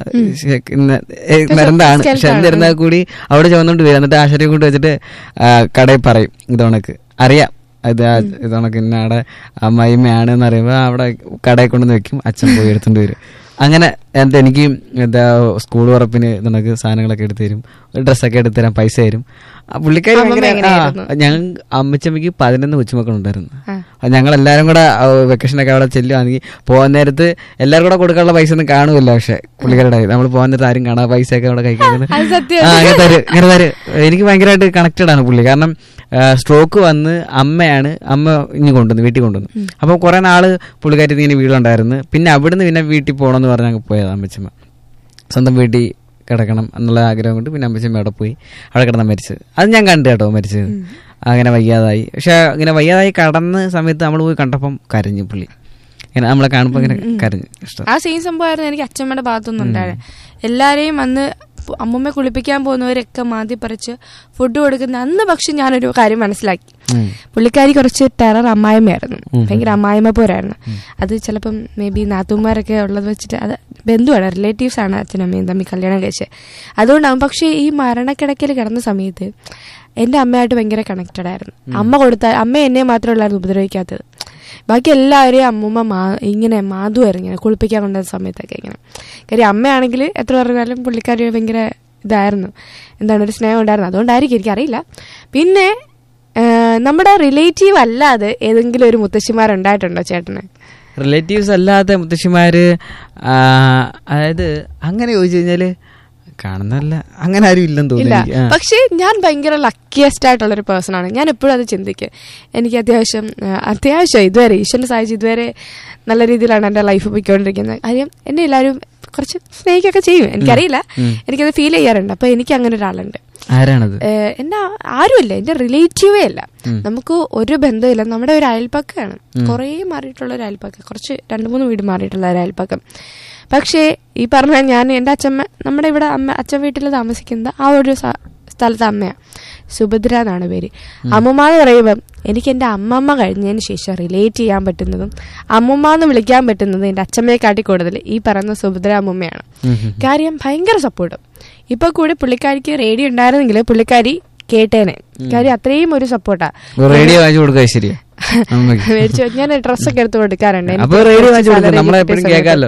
നിരന്താണ് പക്ഷെ skeleton ആണ്. എന്നിരുന്നാൽ കൂടി അവിടെ ചുവന്നുകൊണ്ട് വരും എന്നിട്ട് ആശാരിയെ കൊണ്ട് വെച്ചിട്ട് ആ, കടയിൽ പറയും ഇതോണക്ക് അറിയാം ഇത് ആ- ഇതോണക്ക് ഇന്ന അവിടെ അമ്മായിമ്മയാണ് എന്ന് പറയുമ്പോൾ അവിടെ കടയിൽ കൊണ്ടുവന്ന് വെക്കും അച്ഛൻ പോയി എടുത്തോണ്ട് വരും അങ്ങനെ എന്താ എനിക്ക് എന്താ സ്കൂൾ ഉറപ്പിന് ഇതണക്ക് സാധനങ്ങളൊക്കെ എടുത്തു തരും ഡ്രസ്സൊക്കെ എടുത്തു തരാൻ പൈസ തരും ആ പുള്ളിക്കാരി അമ്മമ്മ ഭയങ്കര- ആ, എങ്ങനെയായിരുന്നു? ഞങ്ങൾ അമ്മച്ചമ്മയ്ക്ക് പതിനൊന്ന് കൊച്ചുമക്കളുണ്ടായിരുന്നു ആ. അത് ഞങ്ങൾ എല്ലാവരും കൂടെ വെക്കേഷനൊക്കെ അവിടെ ചെല്ലുവാണെങ്കിൽ പോകുന്ന നേരത്ത് എല്ലാവരും കൂടെ കൊടുക്കാനുള്ള പൈസ ഒന്നും കാണുമല്ല പക്ഷെ പുള്ളിക്കാരുടെ നമ്മൾ പോകുന്ന നേരത്ത് ആരും കാണാ പൈസ ഒക്കെ അവിടെ കഴിക്കുന്നത് അത് സത്യം. ആ അങ്ങനെ തരും ഇങ്ങനെ തരും എനിക്ക് ഭയങ്കരമായിട്ട് കണക്റ്റഡ് ആണ് പുള്ളി കാരണം സ്ട്രോക്ക് വന്ന് അമ്മയാണ് അമ്മ ഇനി കൊണ്ടുവന്നു വീട്ടിൽ കൊണ്ടുവന്നു അപ്പോൾ കുറെ നാള് പുള്ളിക്കാരി ഇങ്ങനെ വീടുണ്ടായിരുന്നു പിന്നെ അവിടുന്ന് പിന്നെ വീട്ടിൽ പോകണമെന്ന് പറഞ്ഞ് അങ്ങ് പോയത് അമ്മച്ചമ്മ സ്വന്തം വീട്ടിൽ കിടക്കണം എന്നുള്ള ആഗ്രഹം കൊണ്ട് പിന്നെ അമ്മച്ചമ്മ അവിടെ പോയി അവിടെ കിടന്ന മരിച്ചത് അത് ഞാൻ കണ്ടു കേട്ടോ മരിച്ചത് അങ്ങനെ വയ്യാതായി പക്ഷെ അങ്ങനെ വയ്യാതായി കടന്ന സമയത്ത് നമ്മൾ പോയി കണ്ടപ്പം കരഞ്ഞു പുള്ളി ഇങ്ങനെ നമ്മളെ കാണുമ്പോൾ ഇങ്ങനെ കരഞ്ഞു ഇഷ്ടം ആ സെയിം സംഭവമായിരുന്നു എനിക്ക് അച്ഛമ്മയുടെ ഭാഗത്തുനിന്ന് ഉണ്ടായത് എല്ലാരെയും അന്ന് പു- അമ്മമ്മ കുളിപ്പിക്കാൻ പോകുന്നവരൊക്കെ മാതി പറിച്ച് ഫുഡ് കൊടുക്കുന്ന അന്ന് പക്ഷെ ഞാനൊരു കാര്യം മനസ്സിലാക്കി ഉം. പുള്ളിക്കാരി കുറച്ച് ടെറർ അമ്മായിമ്മയായിരുന്നു ഭയങ്കര അമ്മായിമ്മ പോരായിരുന്നു അത് ചിലപ്പം മേ ബി നാത്തുമാരൊക്കെ ഉള്ളത് വെച്ചിട്ട് അത് ബന്ധുവാണ് റിലേറ്റീവ്സ് ആണ് അച്ഛനമ്മയും തമ്മിൽ കല്യാണം കഴിച്ചത് അതുകൊണ്ടാവും പക്ഷേ ഈ മരണക്കിടക്കയിൽ കിടന്ന സമയത്ത് എൻ്റെ അമ്മയായിട്ട് ഭയങ്കര കണക്റ്റഡ് ആയിരുന്നു അമ്മ കൊടുത്ത അമ്മ എന്നെ മാത്രമല്ലായിരുന്നു ഉപദ്രവിക്കാത്തത് ബാക്കി എല്ലാവരെയും അമ്മൂമ്മ മാ ഇങ്ങനെ മാധുവായിരുന്നു ഇങ്ങനെ കുളിപ്പിക്കാൻ കൊണ്ടുവന്ന സമയത്തൊക്കെ ഇങ്ങനെ കാര്യം അമ്മയാണെങ്കിൽ എത്ര പറഞ്ഞാലും പുള്ളിക്കാരി ഭയങ്കര ഇതായിരുന്നു എന്താണ് ഒരു സ്നേഹം ഉണ്ടായിരുന്നു അതുകൊണ്ടായിരിക്കും എനിക്കറിയില്ല പിന്നെ ആ, നമ്മുടെ റിലേറ്റീവ് അല്ലാതെ ഏതെങ്കിലും ഒരു മുത്തശ്ശിമാരുണ്ടായിട്ടുണ്ടോ ചേട്ടന് റിലേറ്റീവ്സ് അല്ലാത്ത മുത്തശ്ശിമാര് ആ, അതായത് അങ്ങനെ ചോദിച്ചു കഴിഞ്ഞാല് കാണുന്നല്ല അങ്ങനെ ആരും ഇല്ലെന്ന് ഇല്ല തോന്നുന്നു എനിക്ക്. ആ. പക്ഷേ ഞാൻ ഭയങ്കര ലക്കിയസ്റ്റ് ആയിട്ടുള്ള ഒരു പേഴ്സൺ ആണ് ഞാൻ എപ്പോഴും അത് ചിന്തിക്കും എനിക്ക് അത്യാവശ്യം ആ, അത്യാവശ്യം ഇതുവരെ ഈശ്വരനെ സഹായിച്ച് ഇതുവരെ നല്ല രീതിയിലാണ് എൻ്റെ ലൈഫ് പോയിക്കൊണ്ടിരിക്കുന്നത് കാര്യം എന്നെ എല്ലാവരും കുറച്ച് സ്നേഹിക്കുകയൊക്കെ ചെയ്യും എനിക്കറിയില്ല എനിക്കത് ഫീൽ ചെയ്യാറുണ്ട് അപ്പൊ എനിക്ക് അങ്ങനെ ഒരാളുണ്ട് ആരാണത് ഏഹ് എന്റെ ആരുമല്ല എന്റെ റിലേറ്റീവേ അല്ല നമുക്ക് ഒരു ബന്ധമില്ല നമ്മുടെ ഒരു അയൽപ്പക്കമാണ് കുറേ മാറിയിട്ടുള്ള ഒരു അയൽപ്പക്കം കുറച്ച് രണ്ട് മൂന്ന് വീട് മാറിയിട്ടുള്ള ഒരു അയൽപ്പക്കം പക്ഷേ ഈ പറഞ്ഞ ഞാൻ എൻ്റെ അച്ഛമ്മ നമ്മുടെ ഇവിടെ അമ്മ അച്ഛൻ വീട്ടിൽ താമസിക്കുന്ന ആ ഒരു സ- സ്ഥലത്തെ അമ്മയാണ് സുഭദ്ര എന്നാണ് പേര് അമ്മമ്മ എന്ന് പറയുമ്പം എനിക്ക് എൻ്റെ അമ്മമ്മ കഴിഞ്ഞതിന് ശേഷം റിലേറ്റ് ചെയ്യാൻ പറ്റുന്നതും അമ്മമ്മ എന്ന് വിളിക്കാൻ പറ്റുന്നതും എൻ്റെ അച്ഛമ്മയെ കാട്ടി കൂടുതൽ ഈ പറയുന്ന സുഭദ്ര അമ്മമ്മയാണ് ഉം, ഉം. കാര്യം ഭയങ്കര സപ്പോർട്ടും ഇപ്പൊ കൂടി പുള്ളിക്കാരിക്ക് റേഡിയോ ഉണ്ടായിരുന്നെങ്കിൽ പുള്ളിക്കാരി കേട്ടേനെ കാര്യം അത്രയും ഒരു സപ്പോർട്ടാ ഒരു റേഡിയോ വാങ്ങിച്ചു കൊടുക്കുക ശരിയാ അമ്മയ്ക്ക്. മേടിച്ചു ഞാൻ ഡ്രസ്സൊക്കെ എടുത്ത് കൊടുക്കാറുണ്ട് അപ്പൊ എനിക്ക് റേഡിയോ കുറച്ച് വാങ്ങിച്ചു കൊടുക്കുക salary നമ്മളെ കിട്ടിയ എപ്പോഴും സമയത്ത്. കേൾക്കാമല്ലോ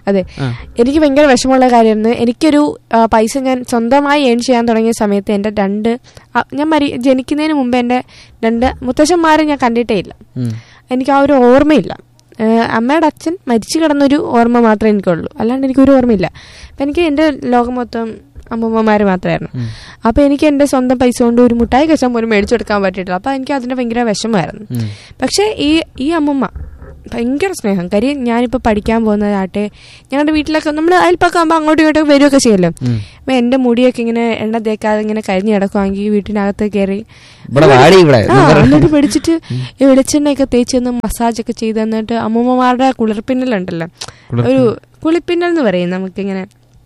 അതെ ആ. എനിക്ക് ഭയങ്കര വിഷമമുള്ള കാര്യമായിരുന്നു എനിക്കൊരു ആ, പൈസ ഞാൻ സ്വന്തമായി ഏൺ ചെയ്യാൻ തുടങ്ങിയ സമയത്ത് എൻ്റെ രണ്ട് ആ, ഞാൻ മരി ജനിക്കുന്നതിന് മുമ്പ് എൻ്റെ രണ്ട് മുത്തശ്ശന്മാരെ ഞാൻ കണ്ടിട്ടേ ഇല്ല ഉം. എനിക്ക് ആ ഒരു ഓർമ്മയില്ല ഏഹ് അമ്മയുടെ അച്ഛൻ മരിച്ചു കിടന്നൊരു ഓർമ്മ മാത്രമേ എനിക്കുള്ളൂ അല്ലാണ്ട് എനിക്കൊരു ഓർമ്മയില്ല അപ്പം എനിക്ക് എൻ്റെ ലോകം മൊത്തം അമ്മൂമ്മമാർ മാത്രമായിരുന്നു ഉം. അപ്പോൾ എനിക്ക് എൻ്റെ സ്വന്തം പൈസ കൊണ്ട് ഒരു മുട്ടായി കഷ്ണം പോലും മേടിച്ചു കൊടുക്കാൻ പറ്റിയിട്ടില്ല അപ്പോൾ എനിക്ക് അതിൻ്റെ ഭയങ്കര വിഷമമായിരുന്നു ഉം. പക്ഷേ ഈ ഈ അമ്മുമ്മ ഭയങ്കര സ്നേഹം കാര്യം ഞാനിപ്പോൾ പഠിക്കാൻ പോകുന്നതാട്ടെ ഞങ്ങളുടെ വീട്ടിലൊക്കെ നമ്മൾ അയൽപ്പക്കം ആകുമ്പോൾ അങ്ങോട്ടും ഇങ്ങോട്ടും വരികയൊക്കെ ചെയ്യുമല്ലോ ഉം. അപ്പം എൻ്റെ മുടിയൊക്കെ ഇങ്ങനെ എണ്ണ തേക്കാതെ ഇങ്ങനെ കരിഞ്ഞ് കിടക്കുവാണെങ്കിൽ വീട്ടിനകത്ത് കയറി ഇവിടെ വാടി ഇവിടെ ആ എന്നിട്ട് പിടിച്ചിട്ട് ഈ വെളിച്ചെണ്ണയൊക്കെ തേച്ച് തന്ന് മസാജ് ഒക്കെ ചെയ്ത് തന്നിട്ട് അമ്മൂമ്മമാരുടെ കുളിർപ്പിന്നലുണ്ടല്ലോ ഒരു കുളിപ്പിന്നൽ എന്ന് പറയും നമുക്കിങ്ങനെ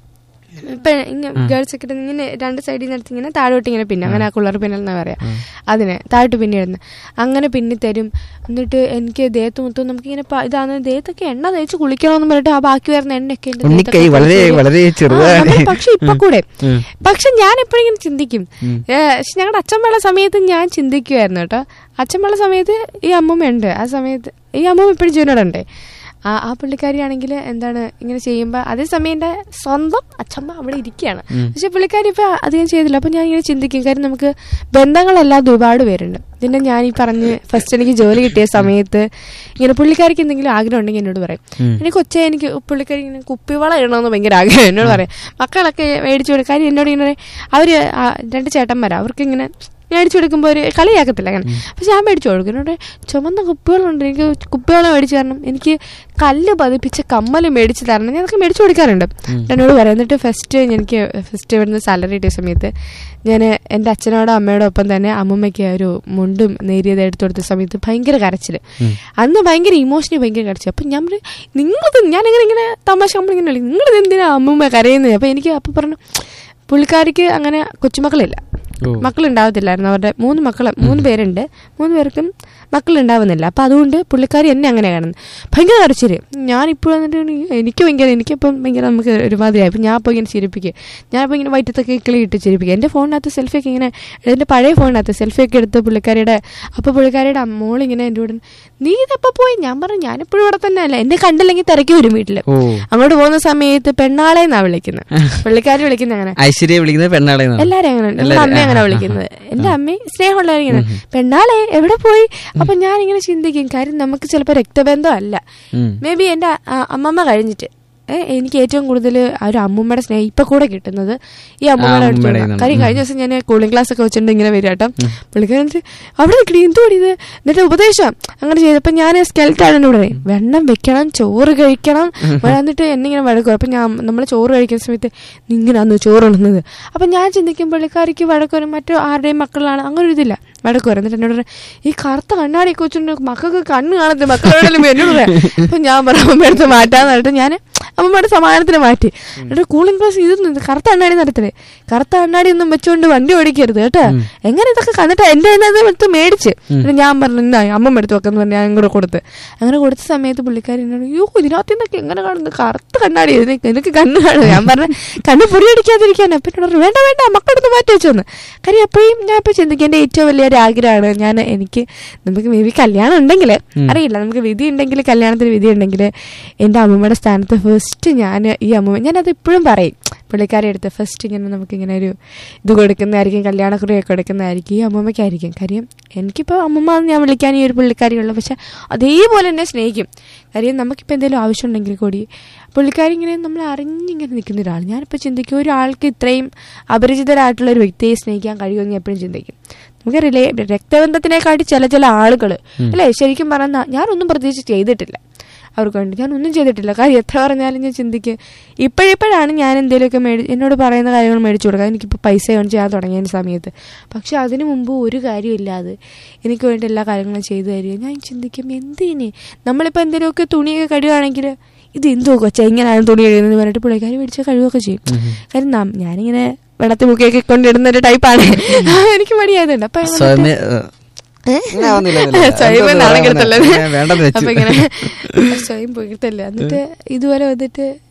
ഇപ്പൊ ഇങ്ങനെ ഗേൾസ് ഒക്കെ ഇടുന്ന ഇങ്ങനെ രണ്ട് സൈഡിൽ നിന്ന് എടുത്ത് ഇങ്ങനെ താഴോട്ട് ഇങ്ങനെ പിന്നെ അങ്ങനെ ആ കുളർ പിന്നൽ എന്നാ പറയാ അതിനെ താഴോട്ട് പിന്നെ ഇടുന്നത് അങ്ങനെ പിന്നെ തരും എന്നിട്ട് എനിക്ക് ദേഹത്ത് മൊത്തം നമുക്കിങ്ങനെ പ- ഇതാണ് ദേഹത്തൊക്കെ എണ്ണ തേച്ച് കുളിക്കണമെന്ന് പറഞ്ഞിട്ട് ആ ബാക്കി വരുന്ന എണ്ണയൊക്കെ എന്റെ ഉണ്ണിക്കൈ ദേഹത്തൊക്കെ വളരെ തേച്ച് വളരെ ആ, ചെറുതാണ് നമ്മൾ പക്ഷെ ഇപ്പൊ കൂടെ ഉം. പക്ഷെ ഞാൻ എപ്പോഴും ഇങ്ങനെ ചിന്തിക്കും ഏ, പക്ഷെ ഞങ്ങളുടെ അച്ഛമ്മയുള്ള സമയത്ത് ഞാൻ ചിന്തിക്കുമായിരുന്നു കേട്ടോ അച്ഛമ്മയുള്ള സമയത്ത് ഈ അമ്മൂമ്മ ഉണ്ട് ആ സമയത്ത് ഈ അമ്മൂമ്മ ഇപ്പോഴും ജീവനോടുണ്ട് ആ ആ പുള്ളിക്കാരിയാണെങ്കിൽ എന്താണ് ഇങ്ങനെ ചെയ്യുമ്പോൾ അതേസമയം എൻ്റെ സ്വന്തം അച്ഛമ്മ അവിടെ ഇരിക്കുകയാണ് പക്ഷെ പുള്ളിക്കാരി ഇപ്പം അധികം ചെയ്തില്ല അപ്പം ഞാൻ ഇങ്ങനെ ചിന്തിക്കും കാര്യം നമുക്ക് ബന്ധങ്ങളല്ലാതെ ഒരുപാട് പേരുണ്ട് പിന്നെ ഞാൻ ഈ പറഞ്ഞ് ഫസ്റ്റ് എനിക്ക് ജോലി കിട്ടിയ സമയത്ത് ഇങ്ങനെ പുള്ളിക്കാരിക്ക് എന്തെങ്കിലും ആഗ്രഹം ഉണ്ടെങ്കിൽ എന്നോട് പറയും ഉം. എനിക്ക് കൊച്ചേ എനിക്ക് പുള്ളിക്കാരി ഇങ്ങനെ കുപ്പിവള ഇടണമെന്ന് ഭയങ്കര ആഗ്രഹം എന്നോട് പറയാം മക്കളൊക്കെ മേടിച്ചു കൊടുക്കും കാര്യം എന്നോട് ഇങ്ങനെ അവർ രണ്ട് ചേട്ടന്മാരാ അവർക്ക് ഇങ്ങനെ മേടിച്ചു കൊടുക്കുമ്പോൾ ഒരു കളിയാക്കത്തില്ല അങ്ങനെ പക്ഷെ ഞാൻ മേടിച്ചു കൊടുക്കും എന്നോട് ചുമന്ന കുപ്പികളുണ്ട് എനിക്ക് കുപ്പിവെള്ളം മേടിച്ചു തരണം എനിക്ക് കല്ല് പതിപ്പിച്ച കമ്മൽ മേടിച്ച് തരണം ഞാൻ അതൊക്കെ മേടിച്ചു കൊടുക്കാറുണ്ട് എന്നോട് പറയാം എന്നിട്ട് ഫസ്റ്റ് എനിക്ക് ഫസ്റ്റ് ഇവിടുന്ന് സാലറി കിട്ടിയ സമയത്ത് ഞാൻ എൻ്റെ അച്ഛനോടും അമ്മയോടും ഒപ്പം തന്നെ അമ്മമ്മയ്ക്ക് ഒരു മുണ്ടും നേരിയത് എടുത്തു കൊടുത്ത സമയത്ത് ഭയങ്കര കരച്ചിൽ അന്ന് ഭയങ്കര ഇമോഷണലി ഭയങ്കര കരച്ചിൽ അപ്പം ഞാൻ പറഞ്ഞു നിങ്ങളിത് ഞാനിങ്ങനെ ഇങ്ങനെ തമാശ നമ്മളിങ്ങനെ വിളിക്കും നിങ്ങളിത് എന്തിനാ അമ്മൂമ്മ കരയുന്നത് അപ്പം എനിക്ക് അപ്പം പറഞ്ഞു പുള്ളിക്കാരിക്ക് അങ്ങനെ കൊച്ചുമക്കളില്ല ഓ. മക്കളുണ്ടാവത്തില്ലായിരുന്നു അവരുടെ മൂന്ന് മക്കള് മൂന്ന് പേരുണ്ട് മൂന്ന് പേർക്കും മക്കളുണ്ടാവുന്നില്ല അപ്പം അതുകൊണ്ട് പുള്ളിക്കാരി എന്നെ അങ്ങനെ കാണുന്നത് ഭയങ്കര കരച്ചില് ഞാനിപ്പോൾ വന്നിട്ട് എനിക്ക് ഭയങ്കര എനിക്കിപ്പം ഭയങ്കര നമുക്ക് ഒരുമാതിരിയായി അപ്പം ഞാൻ ഇപ്പോൾ ഇങ്ങനെ ചിരിപ്പിക്കുക ഞാനിപ്പോൾ ഇങ്ങനെ വയറ്റത്തൊക്കെ കിളി ഇട്ട് ചിരിപ്പിക്കുക എൻ്റെ ഫോണിനകത്ത് സെൽഫി ഒക്കെ ഇങ്ങനെ എൻ്റെ പഴയ ഫോണിനകത്ത് സെൽഫി ഒക്കെ എടുത്ത് പുള്ളിക്കാരിയുടെ അപ്പോൾ പുള്ളിക്കാരിയുടെ മോളിങ്ങനെ എൻ്റെ കൂടെ നീ ഇതെപ്പോൾ പോയി ഞാൻ പറഞ്ഞു ഞാനിപ്പോഴും ഇവിടെ തന്നെ അല്ല എന്നെ കണ്ടില്ലെങ്കിൽ തിരക്കി വരും വീട്ടിൽ ഓ അങ്ങോട്ട് പോകുന്ന സമയത്ത് പെണ്ണാളെ എന്നാ വിളിക്കുന്നത് പുള്ളിക്കാരി വിളിക്കുന്നത് അങ്ങനെ ഐശ്വര്യ വിളിക്കുന്നത് പെണ്ണാളെ എല്ലാരും അങ്ങനെ ഞങ്ങളുടെ എല്ലാരും, അമ്മ അങ്ങനെ ആ, ആ, വിളിക്കുന്നത് എന്റെ അമ്മയും സ്നേഹമുള്ളവരിങ്ങനെ പെണ്ണാളെ എവിടെ പോയി അപ്പൊ ഞാൻ ഇങ്ങനെ ചിന്തിക്കും കാര്യം നമുക്ക് ചിലപ്പോൾ രക്തബന്ധം അല്ല ഉം. മേ ബി എന്റെ ആ, അമ്മമ്മ കഴിഞ്ഞിട്ട് ഏ, എനിക്ക് ഏറ്റവും കൂടുതൽ ആ ഒരു അമ്മൂമ്മയുടെ സ്നേഹം ഇപ്പൊ കൂടെ കിട്ടുന്നത് ഈ അമ്മൂമ്മയുടെ അടുത്ത് അമ്മൂമ്മയുടെ നിന്നാ. ഇതാണ്. കാര്യം കഴിഞ്ഞ ദിവസം ഞാൻ കൂളിംഗ് ക്ലാസ് ഒക്കെ വെച്ചിട്ടുണ്ട് ഇങ്ങനെ വരും കേട്ടോ പുള്ളിക്കാരൻ എന്നിട്ട് അവിടെ നിൽക്കണി എന്തുകൂടി ഇത് എന്നിട്ട് ഉപദേശം അങ്ങനെ ചെയ്തപ്പോ ഞാൻ സ്കെൽറ്റാണ് എന്നോട് പറയും വെണ്ണം വെക്കണം ചോറ് കഴിക്കണം എന്നിട്ട് എന്നിങ്ങനെ വഴക്കും അപ്പൊ ഞാൻ നമ്മൾ ചോറ് കഴിക്കുന്ന സമയത്ത് "നീ ഇങ്ങനെയാന്ന് ചോറ് ഉണ്ണുന്നത് അപ്പൊ ഞാൻ ചിന്തിക്കും പുള്ളിക്കാരിക്ക് വഴക്കുവരും മറ്റു ആരുടെയും മക്കളാണ് അങ്ങനെ ഒരു ഇതില്ല വഴക്കുവരും എന്നിട്ട് എന്നോട് പറയും, ഈ കറുത്ത കണ്ണാടി വെച്ചിട്ടുണ്ട് മക്കൾക്ക് കണ്ണ് കാണത്തില്ല മക്കളോടെല്ലാം എന്നോട് പറയാം അപ്പൊ ഞാൻ പറഞ്ഞു അമ്മയുടെ അടുത്ത് മാറ്റാന്ന് പറഞ്ഞിട്ട് ഞാൻ അമ്മമ്മയുടെ സമാധാനത്തിന് മാറ്റി എന്നിട്ട് കൂളിംഗ് ക്ലാസ് ഇത് നിന്ന് കറുത്ത കണ്ണാടി നടത്തില്ലേ കറുത്ത കണ്ണാടി ഒന്നും വെച്ചുകൊണ്ട് വണ്ടി ഓടിക്കരുത് കേട്ടോ എങ്ങനെ ഇതൊക്കെ കണ്ടിട്ട് എന്റെ കയ്യിൽ നിന്ന് എടുത്ത് മേടിച്ച് എന്നിട്ട് ഞാൻ പറഞ്ഞു "ഇന്നാ, അമ്മമ്മ എടുത്ത് വെക്കെന്ന് പറഞ്ഞ് ഞാൻ കൂടെ കൊടുത്ത് അങ്ങനെ കൊടുത്ത സമയത്ത് പുള്ളിക്കാരി എന്നോട് അയ്യോ ഇതിനകത്ത് നിന്നൊക്കെ എങ്ങനെ കാണുന്നു കറുത്ത കണ്ണാടി ഇതിന് എനിക്ക് കണ്ണ് കാണും ഞാൻ പറഞ്ഞ കണ്ണ് പൊടി അടിക്കാതിരിക്കാൻ അപ്പൊ എന്നോട് പറഞ്ഞു, വേണ്ട വേണ്ട മക്കളെടുത്ത് മാറ്റി വെച്ചോന്ന് കാര്യം എപ്പോഴും ഞാൻ ഇപ്പൊ ചിന്തിക്കും എന്റെ ഏറ്റവും വലിയൊരു ആഗ്രഹമാണ് ഞാൻ എനിക്ക് നമുക്ക് മേ ബി കല്യാണം ഉണ്ടെങ്കിൽ അറിയില്ല നമുക്ക് വിധി ഉണ്ടെങ്കിൽ കല്യാണത്തിന് വിധി ഉണ്ടെങ്കിൽ എൻ്റെ അമ്മൂമ്മയുടെ സ്ഥാനത്ത് ഫസ്റ്റ് ഞാൻ ഈ അമ്മൂമ്മ ഞാനത് ഇപ്പോഴും പറയും പുള്ളിക്കാരെ എടുത്ത് ഫസ്റ്റ് ഇങ്ങനെ നമുക്ക് ഇങ്ങനെ ഒരു ഇത് കൊടുക്കുന്നതായിരിക്കും കല്യാണക്കുറിയൊക്കെ കൊടുക്കുന്നതായിരിക്കും ഈ അമ്മൂമ്മയ്ക്കായിരിക്കും കാര്യം എനിക്കിപ്പോൾ അമ്മൂമ്മ എന്ന് ഞാൻ വിളിക്കാൻ ഈ ഒരു പുള്ളിക്കാരിയുള്ളൂ പക്ഷെ അതേപോലെ എന്നെ സ്നേഹിക്കും കാര്യം നമുക്കിപ്പോൾ എന്തെങ്കിലും ആവശ്യമുണ്ടെങ്കിൽ കൂടി പുള്ളിക്കാരി ഇങ്ങനെ നമ്മൾ അറിഞ്ഞിങ്ങനെ നിൽക്കുന്ന ഒരാൾ ഞാനിപ്പോൾ ചിന്തിക്കും ഒരാൾക്ക് ഇത്രയും അപരിചിതരായിട്ടുള്ള ഒരു വ്യക്തിയെ സ്നേഹിക്കാൻ കഴിയുമെന്ന് ഞാൻ എപ്പോഴും ചിന്തിക്കും നമുക്ക് റിലേ രക്തബന്ധത്തിനെക്കാട്ടി ചില ചില ആളുകൾ അല്ലേ ശരിക്കും പറഞ്ഞാൽ ഞാനൊന്നും പ്രത്യേകിച്ച് ചെയ്തിട്ടില്ല അവർക്ക് വേണ്ടി ഞാൻ ഒന്നും ചെയ്തിട്ടില്ല കാര്യം എത്ര പറഞ്ഞാലും ഞാൻ ചിന്തിക്കും ഇപ്പോഴിപ്പോഴാണ് ഞാൻ എന്തെങ്കിലുമൊക്കെ മേടി എന്നോട് പറയുന്ന കാര്യങ്ങൾ മേടിച്ചു കൊടുക്കുക എനിക്കിപ്പോൾ പൈസ ഏൺ ചെയ്യാൻ തുടങ്ങിയ സമയത്ത് പക്ഷെ അതിനു മുമ്പ് ഒരു കാര്യമില്ലാതെ എനിക്ക് വേണ്ടി എല്ലാ കാര്യങ്ങളും ചെയ്തു തരിക ഞാൻ ചിന്തിക്കും എന്തിന് നമ്മളിപ്പോൾ എന്തെങ്കിലുമൊക്കെ തുണിയൊക്കെ കഴിയുകയാണെങ്കിൽ ഇത് എന്തോ കൊച്ചാ ഇങ്ങനെയാണ് തുണി കഴിയുന്നത് പറഞ്ഞിട്ട് പുള്ളിക്കാരി മേടിച്ച് കഴിയുകയൊക്കെ ചെയ്യും കാര്യം നാം- ഞാനിങ്ങനെ വെള്ളത്തിൽ മുക്കിയൊക്കെ കൊണ്ടിടുന്ന ഒരു ടൈപ്പാണ് എനിക്ക് മടിയായതുണ്ട് അപ്പൊ ഞാൻ സ്വയമേ വന്നിട്ട് ഏ, ഇങ്ങനെ ആവുന്നില്ല, ഇല്ല, ഇല്ല. സ്വയം എന്തോ നാണം പറയാൻ കെടുത്തല്ലേ ഞാൻ വേണ്ടെന്ന് വെച്ചു. അപ്പൊ ഇങ്ങനെ സ്വയം പുകഴ്ത്തല്ലേ എന്നിട്ട് ഇതുപോലെ വന്നിട്ട്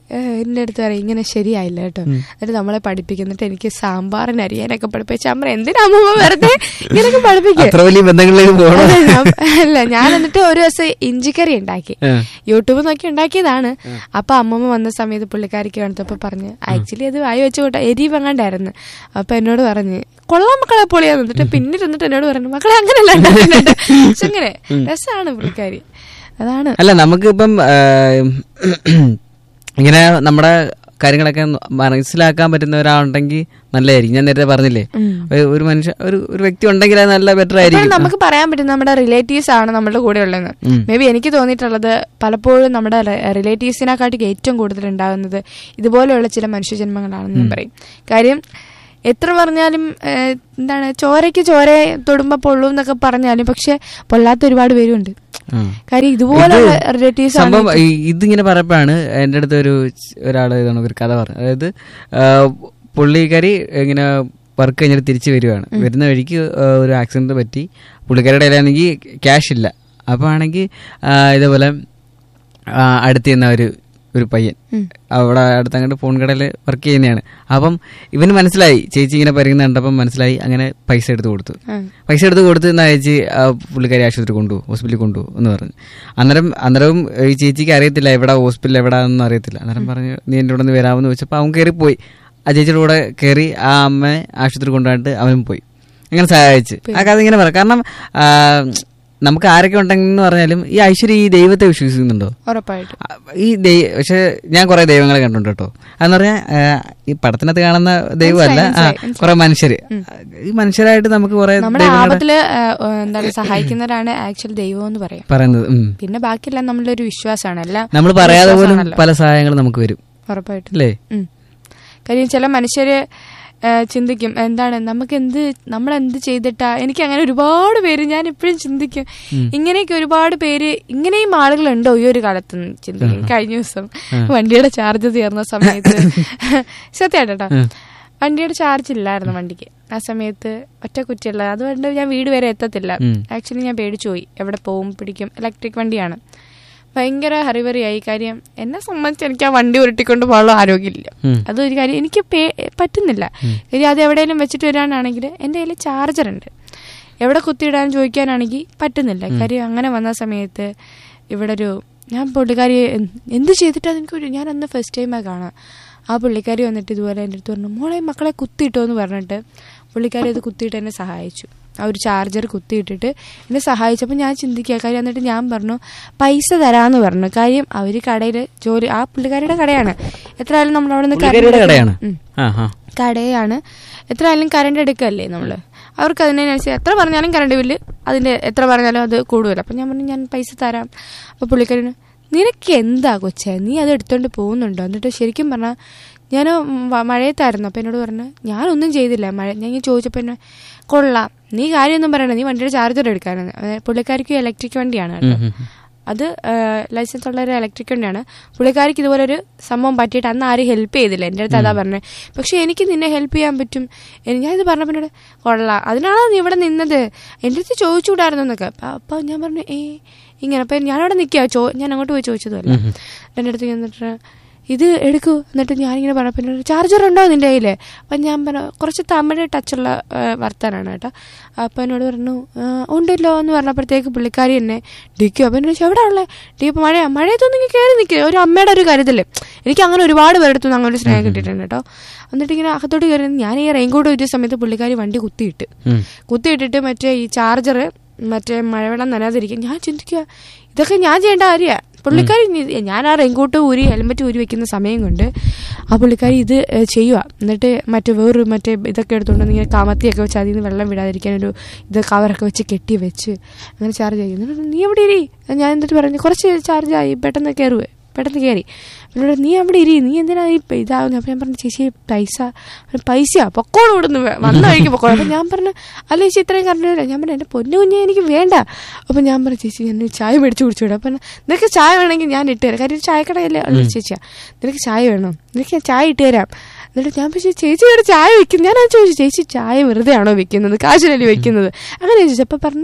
ഏഹ്, എൻ്റെ അടുത്ത് പറയും ഇങ്ങനെ ശരിയായില്ല കേട്ടോ എന്നിട്ട് നമ്മളെ പഠിപ്പിക്കും എന്നിട്ട് എനിക്ക് സാമ്പാറിന് അരിയാനൊക്കെ പഠിപ്പിച്ച അമ്മ എന്തിനാ അമ്മ വെറുതെ ഇങ്ങനെയൊക്കെ പഠിപ്പിക്കും അത്ര വലിയ ബന്ധങ്ങളിലേക്ക് പോകണം അതെ, ഞാൻ- അല്ല ഞാൻ എന്നിട്ട് ഒരു ദിവസം ഇഞ്ചിക്കറി ഉണ്ടാക്കി ആ. യൂട്യൂബ് നോക്കി ഉണ്ടാക്കിയതാണ് അപ്പൊ അമ്മമ്മ വന്ന സമയത്ത് പുള്ളിക്കാരിക്ക് കണ്ടപ്പോ പറഞ്ഞു ആക്ച്വലി അത് വായി വെച്ച് കൂട്ട എരി വെങ്ങാണ്ടായിരുന്നു അപ്പൊ എന്നോട് പറഞ്ഞ് കൊള്ളാം മക്കളെ പൊളിയാന്ന് എന്നിട്ട് പിന്നെ ഇരുന്നിട്ട് എന്നോട് പറഞ്ഞു മക്കളെ അങ്ങനെയല്ല ഉണ്ടാക്കുന്നുണ്ട്." പക്ഷെ അങ്ങനെ രസമാണ് പുള്ളിക്കാരി അതാണ് അല്ല നമുക്കിപ്പം ആ, ഇങ്ങനെ നമ്മുടെ കാര്യങ്ങളൊക്കെ മനസ്സിലാക്കാൻ പറ്റുന്ന ഒരാളുണ്ടെങ്കിൽ നല്ലതായിരിക്കും ഞാൻ നേരത്തെ പറഞ്ഞില്ലേ ഉം. ഒരു- ഒരു മനുഷ്യ ഒരു ഒരു വ്യക്തി ഉണ്ടെങ്കിൽ അത് നല്ല ബെറ്റർ ഇപ്പോഴും ആയിരിക്കും നമുക്ക് പറയാൻ പറ്റും നമ്മുടെ റിലേറ്റീവ്സ് ആണ് നമ്മുടെ കൂടെ ഉള്ളതെന്ന് ഉം. മേ ബി എനിക്ക് തോന്നിയിട്ടുള്ളത് പലപ്പോഴും നമ്മുടെ റിലേറ്റീവ്സിനെക്കാട്ടി ഏറ്റവും കൂടുതൽ ഉണ്ടാകുന്നത് ഇതുപോലെയുള്ള ചില മനുഷ്യജന്മങ്ങളാണെന്ന് ഞാൻ പറയും കാര്യം എത്ര പറഞ്ഞാലും ഏഹ്, എന്താണ് ചോരയ്ക്ക് ചോര തൊടുമ്പോ പൊള്ളും എന്നൊക്കെ പറഞ്ഞാലും പക്ഷെ പൊള്ളാത്ത ഒരുപാട് പേരുണ്ട് ഉം. കാര്യം ഇതുപോലുള്ള ഇത് റിലേറ്റീവ്സ് സംഭവം ഈ- ഇതിങ്ങനെ പറയപ്പോഴാണ് എൻ്റെ അടുത്ത് ഒരു ഒരാൾ ഇതാണ് ഒരു കഥ പറഞ്ഞത് അതായത് ആ, പുള്ളിക്കാരി ഇങ്ങനെ വർക്ക് കഴിഞ്ഞിട്ട് തിരിച്ചു വരുവാണ് വരുന്ന വഴിക്ക് ആ, ഒരു ആക്സിഡന്റ് പറ്റി പുള്ളിക്കാരുടെ കയ്യിലാണെങ്കിൽ ക്യാഷ് ഇല്ല അപ്പോൾ ആണെങ്കിൽ ഇതേപോലെ ആ, അടുത്ത് ചെന്ന ഒരു ഒരു പയ്യൻ അവിടെ അടുത്തങ്ങോട്ട് ഫോൺ കടയിൽ വർക്ക് ചെയ്യുന്നതാണ് അപ്പം ഇവന് മനസ്സിലായി ചേച്ചി ഇങ്ങനെ പറയുന്ന കണ്ടപ്പം മനസ്സിലായി അങ്ങനെ പൈസ എടുത്ത് കൊടുത്തു പൈസ എടുത്ത് കൊടുത്ത് എന്നാ ചേച്ചി ആ പുള്ളിക്കാരി ആശുപത്രി കൊണ്ടുപോകും ഹോസ്പിറ്റലിൽ കൊണ്ടുപോകും എന്ന് പറഞ്ഞു അന്നേരം അന്നേരവും ഈ ചേച്ചിക്ക് അറിയത്തില്ല എവിടെ ഹോസ്പിറ്റൽ എവിടാന്നൊന്നും അറിയത്തില്ല അന്നേരം പറഞ്ഞു നീ എൻ്റെ കൂടെ ഒന്ന് വരാമെന്ന് വെച്ചപ്പോൾ അവൻ കയറി പോയി ആ ചേച്ചിയുടെ കൂടെ കയറി ആ അമ്മയെ ആശുപത്രി കൊണ്ടുപോയിട്ട് അവനും പോയി അങ്ങനെ സഹായിച്ച് ആ കഥ ഇങ്ങനെ പറയാം കാരണം ആ, നമുക്ക് ആരൊക്കെ ഉണ്ടെന്ന് പറഞ്ഞാലും ഈ ഐശ്വര്യ ഈ ദൈവത്തെ വിശ്വസിക്കുന്നുണ്ടോ ഉറപ്പായിട്ടും ആ, ഈ ദൈ പക്ഷെ ഞാൻ കുറെ ദൈവങ്ങളെ കണ്ടിട്ടുണ്ട് കേട്ടോ അതെന്ന് പറഞ്ഞാൽ ഈ പടത്തിനകത്ത് കാണുന്ന ദൈവമല്ല ആ മനസ്സിലായി, കുറെ മനുഷ്യര് ഈ മനുഷ്യരായിട്ട് നമുക്ക് കുറെ നമ്മുടെ ദൈവങ്ങളെ ആപത്തില് ഏഹ്, എന്താണ് സഹായിക്കുന്നവരാണ് ആക്ച്വൽ ദൈവം എന്ന് പറയാം പറയുന്നത് ഉം. പിന്നെ ബാക്കിയെല്ലാം നമ്മളുടെ ഒരു വിശ്വാസമാണ് എല്ലാം നമ്മൾ പറയാതെ പോലും വിശ്വാസമാണല്ലോ. പല സഹായങ്ങളും നമുക്ക് വരും ഉറപ്പായിട്ടും അല്ലേ ഉം. കാര്യം ചില മനുഷ്യര് ആ, ചിന്തിക്കും എന്താണ് നമുക്ക് എന്ത് നമ്മൾ എന്ത് ചെയ്തിട്ടാ എനിക്ക് അങ്ങനെ ഒരുപാട് പേര് ഞാൻ എപ്പോഴും ചിന്തിക്കും ഇങ്ങനെയൊക്കെ ഒരുപാട് പേര് ഇങ്ങനെയും ആളുകളുണ്ടോ ഈ ഒരു കാലത്ത് എന്ന് ചിന്തിക്കും കഴിഞ്ഞ ദിവസം വണ്ടിയുടെ ചാർജ് തീർന്ന സമയത്ത് സത്യമായിട്ടോ വണ്ടിയുടെ ചാർജ് ഇല്ലായിരുന്നു വണ്ടിക്ക് ആ സമയത്ത് ഒറ്റ കുറ്റിയുള്ള അതുകൊണ്ട് ഞാൻ വീട് വരെ എത്തത്തില്ല ഉം. ആക്ച്വലി ഞാൻ പേടിച്ചു പോയി എവിടെ പോവും പിടിക്കും ഇലക്ട്രിക് വണ്ടിയാണ് ഭയങ്കര ഹറിവറിയായി കാര്യം എന്നെ സംബന്ധിച്ച് എനിക്ക് ആ വണ്ടി ഉരുട്ടിക്കൊണ്ട് പോകാനുള്ള ആരോഗ്യമില്ല ഉം. അതൊരു കാര്യം എനിക്ക് പേ- പറ്റുന്നില്ല കാര്യം അത് എവിടെയെങ്കിലും വെച്ചിട്ട് വരാനാണെങ്കിൽ എൻ്റെ കയ്യിൽ ചാർജർ ഉണ്ട് എവിടെ കുത്തിയിടാൻ ചോദിക്കാനാണെങ്കിൽ പറ്റുന്നില്ല കാര്യം അങ്ങനെ വന്ന സമയത്ത് ഇവിടെ ഒരു ഞാൻ പുള്ളിക്കാരി എന്ത് എന്ത് ചെയ്തിട്ടാ എനിക്കൊരു ഞാൻ അന്ന് ഫസ്റ്റ് ടൈമാണ് കാണാം ആ പുള്ളിക്കാരി വന്നിട്ട് ഇതുപോലെ എൻ്റെ അടുത്ത് പറഞ്ഞു മോളെ മക്കളെ കുത്തിയിട്ടോ എന്ന് പറഞ്ഞിട്ട് പുള്ളിക്കാരി അത് കുത്തിയിട്ട് എന്നെ സഹായിച്ചു ആ ഒരു ചാർജർ കുത്തിയിട്ടിട്ട് എന്നെ സഹായിച്ചപ്പോൾ ഞാൻ ചിന്തിക്കുക കാര്യം എന്നിട്ട് ഞാൻ പറഞ്ഞു പൈസ തരാമെന്ന് പറഞ്ഞു കാര്യം അവർ കടയിൽ ജോലി ആ പുള്ളിക്കാരിയുടെ കടയാണ് എത്ര ആയാലും നമ്മൾ അവിടെ പുള്ളിക്കാരിയുടെ കടയാണ് ഉം. ആ ആ കടയാണ് എത്ര ആയാലും കറണ്ട് എടുക്കല്ലേ നമ്മൾ അവർക്ക് അതിനനുസരിച്ച് എത്ര പറഞ്ഞാലും കറണ്ട് ബില്ല് അതിൻ്റെ എത്ര പറഞ്ഞാലും അത് കൂടുതൽ അപ്പം ഞാൻ പറഞ്ഞു ഞാൻ പൈസ തരാം അപ്പോൾ പുള്ളിക്കാരന് നിനക്ക് എന്താ കൊച്ചേ നീ അത് എടുത്തോണ്ട് പോകുന്നുണ്ടോ എന്നിട്ട് ശരിക്കും പറഞ്ഞാൽ ഞാൻ മഴയത്തായിരുന്നു അപ്പം എന്നോട് പറഞ്ഞു ഞാനൊന്നും ചെയ്തില്ല മഴ ഞാൻ ഇങ്ങനെ ചോദിച്ചപ്പോൾ എന്നെ കൊള്ളാം നീ കാര്യമൊന്നും പറയണ്ട നീ വണ്ടിയുടെ ചാർജർ എടുക്കാനാണ് അതായത് പുള്ളിക്കാരിക്ക് ഇലക്ട്രിക് വണ്ടിയാണ് കേട്ടോ അത് ലൈസൻസ് ഉള്ള ഒരു ഇലക്ട്രിക് വണ്ടിയാണ് പുള്ളിക്കാരിക്ക് ഇതുപോലെ ഒരു സംഭവം പറ്റിയിട്ട് അന്ന് ആരും ഹെൽപ്പ് ചെയ്തില്ല എൻ്റെ അടുത്ത് അതാ പറഞ്ഞത് പക്ഷെ എനിക്ക് നിന്നെ ഹെൽപ്പ് ചെയ്യാൻ പറ്റും എനി- ഞാൻ ഇത് പറഞ്ഞപ്പോൾ എന്നോട് കൊള്ളാം അതിനാണോ നീ ഇവിടെ നിന്നത് എൻ്റെ അടുത്ത് ചോദിച്ചുകൂടായിരുന്നു എന്നൊക്കെ അപ്പം അപ്പം ഞാൻ പറഞ്ഞു ഏ ഇങ്ങനെ അപ്പം ഞാനവിടെ നിൽക്കുക ചോ ഞാൻ അങ്ങോട്ട് പോയി ചോദിച്ചതുമല്ല എൻ്റെ അടുത്ത് എന്നിട്ട് ഇത് എടുക്കൂ എന്നിട്ട് ഞാനിങ്ങനെ പറഞ്ഞപ്പോൾ എന്നോട് ചാർജർ ഉണ്ടോ നിൻ്റെ കയ്യിൽ അപ്പം ഞാൻ പറഞ്ഞു കുറച്ച് തമിഴ് ടച്ചുള്ള വർത്താനാണ് കേട്ടോ അപ്പം എന്നോട് പറഞ്ഞു "ആ, ഉണ്ടല്ലോ എന്ന് പറഞ്ഞപ്പോഴത്തേക്ക് പുള്ളിക്കാരി എന്നെ ഡിക്കോ അപ്പം എന്നോട് ചോദിച്ചു എവിടെ ഉള്ളത് ഡി ഇപ്പം മഴ മഴയത്തൊന്നും ഇങ്ങനെ കയറി നിൽക്കുക ഒരു അമ്മയുടെ ഒരു കരുതല്ലേ എനിക്ക് അങ്ങനെ ഒരുപാട് പേരെടുത്തു അങ്ങനെ ഒരു സ്നേഹം കിട്ടിയിട്ടുണ്ട് കേട്ടോ എന്നിട്ട് ഇങ്ങനെ അകത്തോട്ട് കയറി ഞാൻ ഈ റെയിൻകോട്ട് ഒരു സമയത്ത് പുള്ളിക്കാരി വണ്ടി കുത്തിയിട്ട് ഉം. കുത്തിയിട്ടിട്ട് മറ്റേ ഈ ചാർജർ മറ്റേ മഴവെള്ളം നനയാതിരിക്കും ഞാൻ ചിന്തിക്കുക ഇതൊക്കെ ഞാൻ ചെയ്യേണ്ട കാര്യമാണ് പുള്ളിക്കാരി ഇനി- ഞാൻ ആ റെയിൻകോട്ട് ഊരി ഹെൽമെറ്റ് ഊരി വെക്കുന്ന സമയം കൊണ്ട് ആ പുള്ളിക്കാരി ഇത് ഏ, ചെയ്യുക എന്നിട്ട് മറ്റേ വേറൊരു മറ്റേ ഇതൊക്കെ എടുത്തുകൊണ്ട് വന്ന് ഇങ്ങനെ കമത്തിയൊക്കെ വെച്ച് അതിൽ നിന്ന് വെള്ളം വിടാതിരിക്കാൻ ഒരു ഇത് കവറൊക്കെ വെച്ച് കെട്ടി വെച്ച് അങ്ങനെ ചാർജ് ചെയ്യും എന്നിട്ട് നീ എവിടെ ഇരി ഞാൻ എന്നിട്ട് പറഞ്ഞു കുറച്ച് ചാർജ് ആയി പെട്ടെന്ന് കയറുവേ പെട്ടെന്ന് കയറി എന്നോട് നീ അവിടെ ഇരി നീ എന്തിനാ ഈ പ- ഇതാവുന്നത് അപ്പം ഞാൻ പറഞ്ഞു ചേച്ചി പൈസ പറഞ്ഞു, പൈസയാ പൊക്കോളം ഇവിടുന്ന് വേ- വന്ന വഴിക്ക് പൊക്കോളം അപ്പം ഞാൻ പറഞ്ഞു അല്ല ചേച്ചി ഇത്രയും കറണ്ടില്ല ഞാൻ പറഞ്ഞു എൻ്റെ പൊന്നു കുഞ്ഞെ എനിക്ക് വേണ്ട അപ്പം ഞാൻ പറഞ്ഞു ചേച്ചി ഞാൻ ഒരു ചായ മേടിച്ച് കുടിച്ചുവിടാം അപ്പം നിനക്ക് ചായ വേണമെങ്കിൽ ഞാൻ ഇട്ട് തരാം കാര്യം ഒരു ചായക്കടയല്ലേ ഉള്ള ചേച്ചിയാ നിനക്ക് ചായ വേണോ നിനക്ക് ഞാൻ ചായ ഇട്ട് തരാം എന്നിട്ട് ഞാൻ പക്ഷേ ചേച്ചി ഇവിടെ ചായ വെക്കും ഞാൻ അത് ചോദിച്ചു ചേച്ചി ചായ വെറുതെ ആണോ വെക്കുന്നത് കാശിനല്ലേ വെക്കുന്നത് അങ്ങനെ ചോദിച്ചു അപ്പം പറഞ്ഞു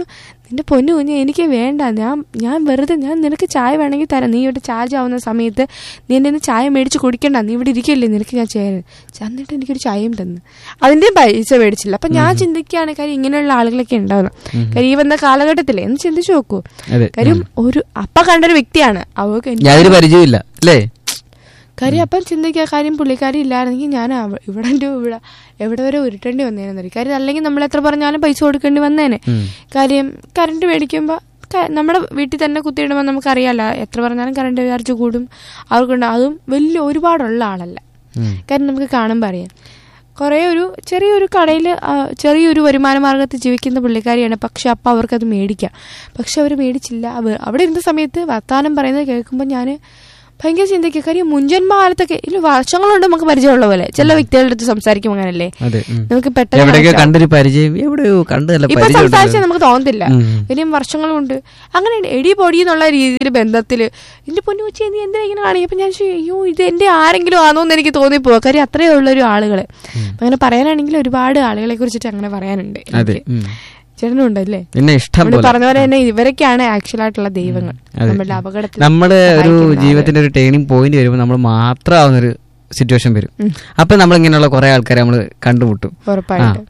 നിന്റെ പൊന്നു കുഞ്ഞ് എനിക്ക് വേണ്ട ഞാൻ ഞാൻ വെറുതെ ഞാൻ നിനക്ക് ചായ വേണമെങ്കിൽ തരാം നീ ഇവിടെ ചാർജ് ആവുന്ന സമയത്ത് നീ എൻ്റെ കയ്യിന്ന് ചായ മേടിച്ച് കുടിക്കണ്ട നീ ഇവിടെ ഇരിക്കല്ലേ നിനക്ക് ഞാൻ ചെയ്യാൻ എന്നിട്ട് എനിക്കൊരു ചായയും തന്നു അതിൻ്റെ പൈസ മേടിച്ചില്ല അപ്പം ഞാൻ ചിന്തിക്കുകയാണ് കാര്യം ഇങ്ങനെയുള്ള ആളുകളൊക്കെ ഉണ്ടാവുന്നത് കാര്യം ഈ വന്ന കാലഘട്ടത്തിലേ എന്ന് ചിന്തിച്ചു നോക്കൂ അതെ കാര്യം ഒരു അപ്പ കണ്ടൊരു വ്യക്തിയാണ് അവർക്ക് എനിക്ക് യാതൊരു പരിചയമില്ല അല്ലേ കാര്യം അപ്പം ചിന്തിക്കുക കാര്യം പുള്ളിക്കാരി ഇല്ലായിരുന്നെങ്കിൽ ഞാൻ അവ- ഇവിടെ എൻ്റെ ഇവിടെ എവിടെ വരെ ഉരുട്ടേണ്ടി വന്നേനെ കാര്യം അല്ലെങ്കിൽ നമ്മൾ എത്ര പറഞ്ഞാലും പൈസ കൊടുക്കേണ്ടി വന്നേനെ ഉം. കാര്യം കറണ്ട് മേടിക്കുമ്പോൾ നമ്മുടെ വീട്ടിൽ തന്നെ കുത്തിയിടുമ്പോൾ നമുക്കറിയാലോ എത്ര പറഞ്ഞാലും കറണ്ട് ചാർജ് കൂടും അവർക്കുണ്ട് അതും വലിയ ഒരുപാടുള്ള ആളല്ല ഉം. കാര്യം നമുക്ക് കാണുമ്പോൾ അറിയാം കുറേ ഒരു ചെറിയൊരു കടയിൽ ചെറിയൊരു വരുമാന മാർഗത്തിൽ ജീവിക്കുന്ന പുള്ളിക്കാരിയാണ് പക്ഷെ അപ്പം അവർക്കത് മേടിക്കാം പക്ഷെ അവർ മേടിച്ചില്ല അവ- അവിടെ ഇരുന്ന സമയത്ത് വർത്താനം പറയുന്നത് കേൾക്കുമ്പോൾ ഞാൻ ഭയങ്കര ചിന്തിക്കുക കാര്യം മുൻജന്മ കാലത്തൊക്കെ ഇല്ല വർഷങ്ങളുണ്ട് നമുക്ക് പരിചയമുള്ള പോലെ ചില വ്യക്തികളുടെ അടുത്ത് സംസാരിക്കും അങ്ങനല്ലേ അതെ ഉം. നമുക്ക് പെട്ടെന്ന് എവിടെയൊക്കെ മനസ്സിലാവും. കണ്ടൊരു പരിചയം എവിടെയോ കണ്ടതല്ല ഇപ്പൊ പരിചയം സംസാരിച്ചാൽ നമുക്ക് തോന്നത്തില്ല ഉം. ഇനിയും വർഷങ്ങളുണ്ട് അങ്ങനെ എടി പൊടി എന്നുള്ള രീതിയിൽ ബന്ധത്തില് എന്റെ പൊന്നു കൊച്ചി നീ എന്തിനാ ഇങ്ങനെ കാണിക്കും അപ്പൊ ഞാൻ ചോദിച്ചു, അയ്യോ ഇത് എന്റെ ആരെങ്കിലും ആണോ എന്ന് എനിക്ക് തോന്നിപ്പോവാ കാര്യം അത്രയേ ഉള്ള ഒരു ആളുകള് അങ്ങനെ പറയാനാണെങ്കിൽ ഒരുപാട് ആളുകളെ കുറിച്ചിട്ട് അങ്ങനെ പറയാനുണ്ട് അതെ എനിക്ക്. ഉം. ചേട്ടനും ഉണ്ടല്ലേ പിന്നെ ഇഷ്ടം നമ്മള് പോലെ പറഞ്ഞ പോലെ തന്നെ ഇവരൊക്കെയാണ് ആക്ച്വൽ ആയിട്ടുള്ള ദൈവങ്ങൾ അതെ. നമ്മളുടെ അപകടത്തിൽ നമ്മുടെ ഒരു സഹായിക്കുന്ന ജീവിതത്തിന്റെ ഒരു ടേണിംഗ് പോയിന്റ് വരുമ്പോൾ നമ്മൾ മാത്രമാവുന്ന ഒരു സിറ്റുവേഷൻ വരും അപ്പൊ നമ്മൾ ഇങ്ങനെയുള്ള കുറെ ആൾക്കാരെ നമ്മൾ കണ്ടുമുട്ടും ഉറപ്പായിട്ടും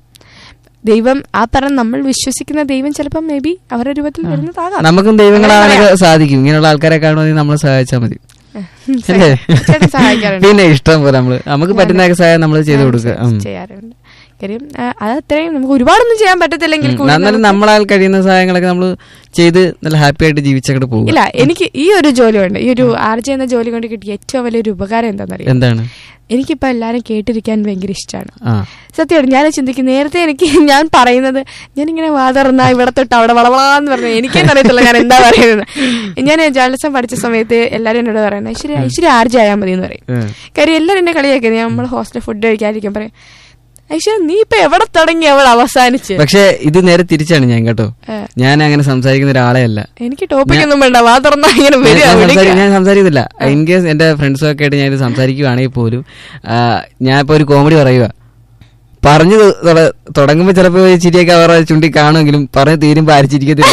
ദൈവം ആ പറഞ്ഞ നമ്മൾ വിശ്വസിക്കുന്ന ദൈവം ചിലപ്പം മേ ബി അവരുടെ രൂപത്തിൽ വരുന്നതാകാം നമുക്കും ദൈവങ്ങളാകാനൊക്കെ സാധിക്കും ഇങ്ങനെയുള്ള ആൾക്കാരെ കാണുമ്പോൾ നമ്മൾ സഹായിച്ചാൽ മതി അല്ലേ? ചേട്ടൻ സഹായിക്കാറുണ്ട് പിന്നെ ഇഷ്ടം പോലെ നമ്മള് നമുക്ക് പറ്റുന്ന സഹായം നമ്മൾ ചെയ്തു കൊടുക്കുക ഉം. ചെയ്യാറുണ്ട് കാര്യം ആ, അത് അത്രയും നമുക്ക് ഒരുപാടൊന്നും ചെയ്യാൻ പറ്റത്തില്ലെങ്കിൽ കൂടി എന്നാലും നമ്മളാൽ കഴിയുന്ന സഹായങ്ങളൊക്കെ നമ്മൾ ചെയ്ത് നല്ല ഹാപ്പി ആയിട്ട് ജീവിച്ചങ്ങോട്ട് പോകും ഇല്ല എനിക്ക് ഈ ഒരു ജോലി ഉണ്ട് ഈ ഒരു ആർജ എന്ന ജോലി കൊണ്ട് കിട്ടിയ ഏറ്റവും വലിയൊരു ഉപകാരം എന്താണെന്നറിയാം എന്താണ് എനിക്കിപ്പോ എല്ലാരും കേട്ടിരിക്കാൻ ഭയങ്കര ഇഷ്ടമാണ് ആ സത്യമാണ് ഞാൻ ചിന്തിക്കും നേരത്തെ എനിക്ക് ഞാൻ പറയുന്നത് ഞാനിങ്ങനെ വാതറന്ന ഇവിടെ തൊട്ട് അവിടെ വളവളാന്ന് പറഞ്ഞു എനിക്കെന്നെ അറിയത്തില്ല ഞാൻ എന്താ പറയുന്നത് ഞാൻ ജേർണലിസം പഠിച്ച സമയത്ത് എല്ലാവരും എന്നോട് പറയുന്നത് ഐശ്വര്യ ഐശ്വര്യ ആർജ ആയാൽ മതി എന്ന് പറയും ഉം. കാര്യം എല്ലാവരും എന്നെ കളിയാക്കുന്നത് ഞാൻ നമ്മൾ ഹോസ്റ്റലിൽ ഫുഡ് കഴിക്കാതിരിക്കും പറയും ഐശ്വര്യ നീ ഇപ്പൊ എവിടെ തുടങ്ങി എവിടെ അവസാനിച്ച് പക്ഷെ ഇത് നേരെ തിരിച്ചാണ് ഞാൻ കേട്ടോ ഏ. ഞാൻ അങ്ങനെ സംസാരിക്കുന്ന ഒരാളെ അല്ല എനിക്ക് ടോപ്പിക് ഒന്നും വേണ്ട വാ തുറന്നാ ഇങ്ങനെ ഞാൻ വരിക സംസാരി- വിളിക്കുക. ഞാൻ സംസാരിക്കുന്നില്ല ഇൻ കേസ് എന്റെ ഫ്രണ്ട്സും ഒക്കെ ആയിട്ട് ഞാൻ ഇത് സംസാരിക്കുവാണെങ്കിൽ പോലും ആ, ഞാൻ ഇപ്പൊ ഒരു കോമഡി പറയുക പറഞ്ഞു തു- തുട- തുടങ്ങുമ്പോ ചിലപ്പോ ഒരു ചിരിയൊക്കെ അവരുടെ ചുണ്ടി കാണുമെങ്കിലും പറഞ്ഞു തീരുമ്പോ ആരിച്ചിരിക്കത്തില്ല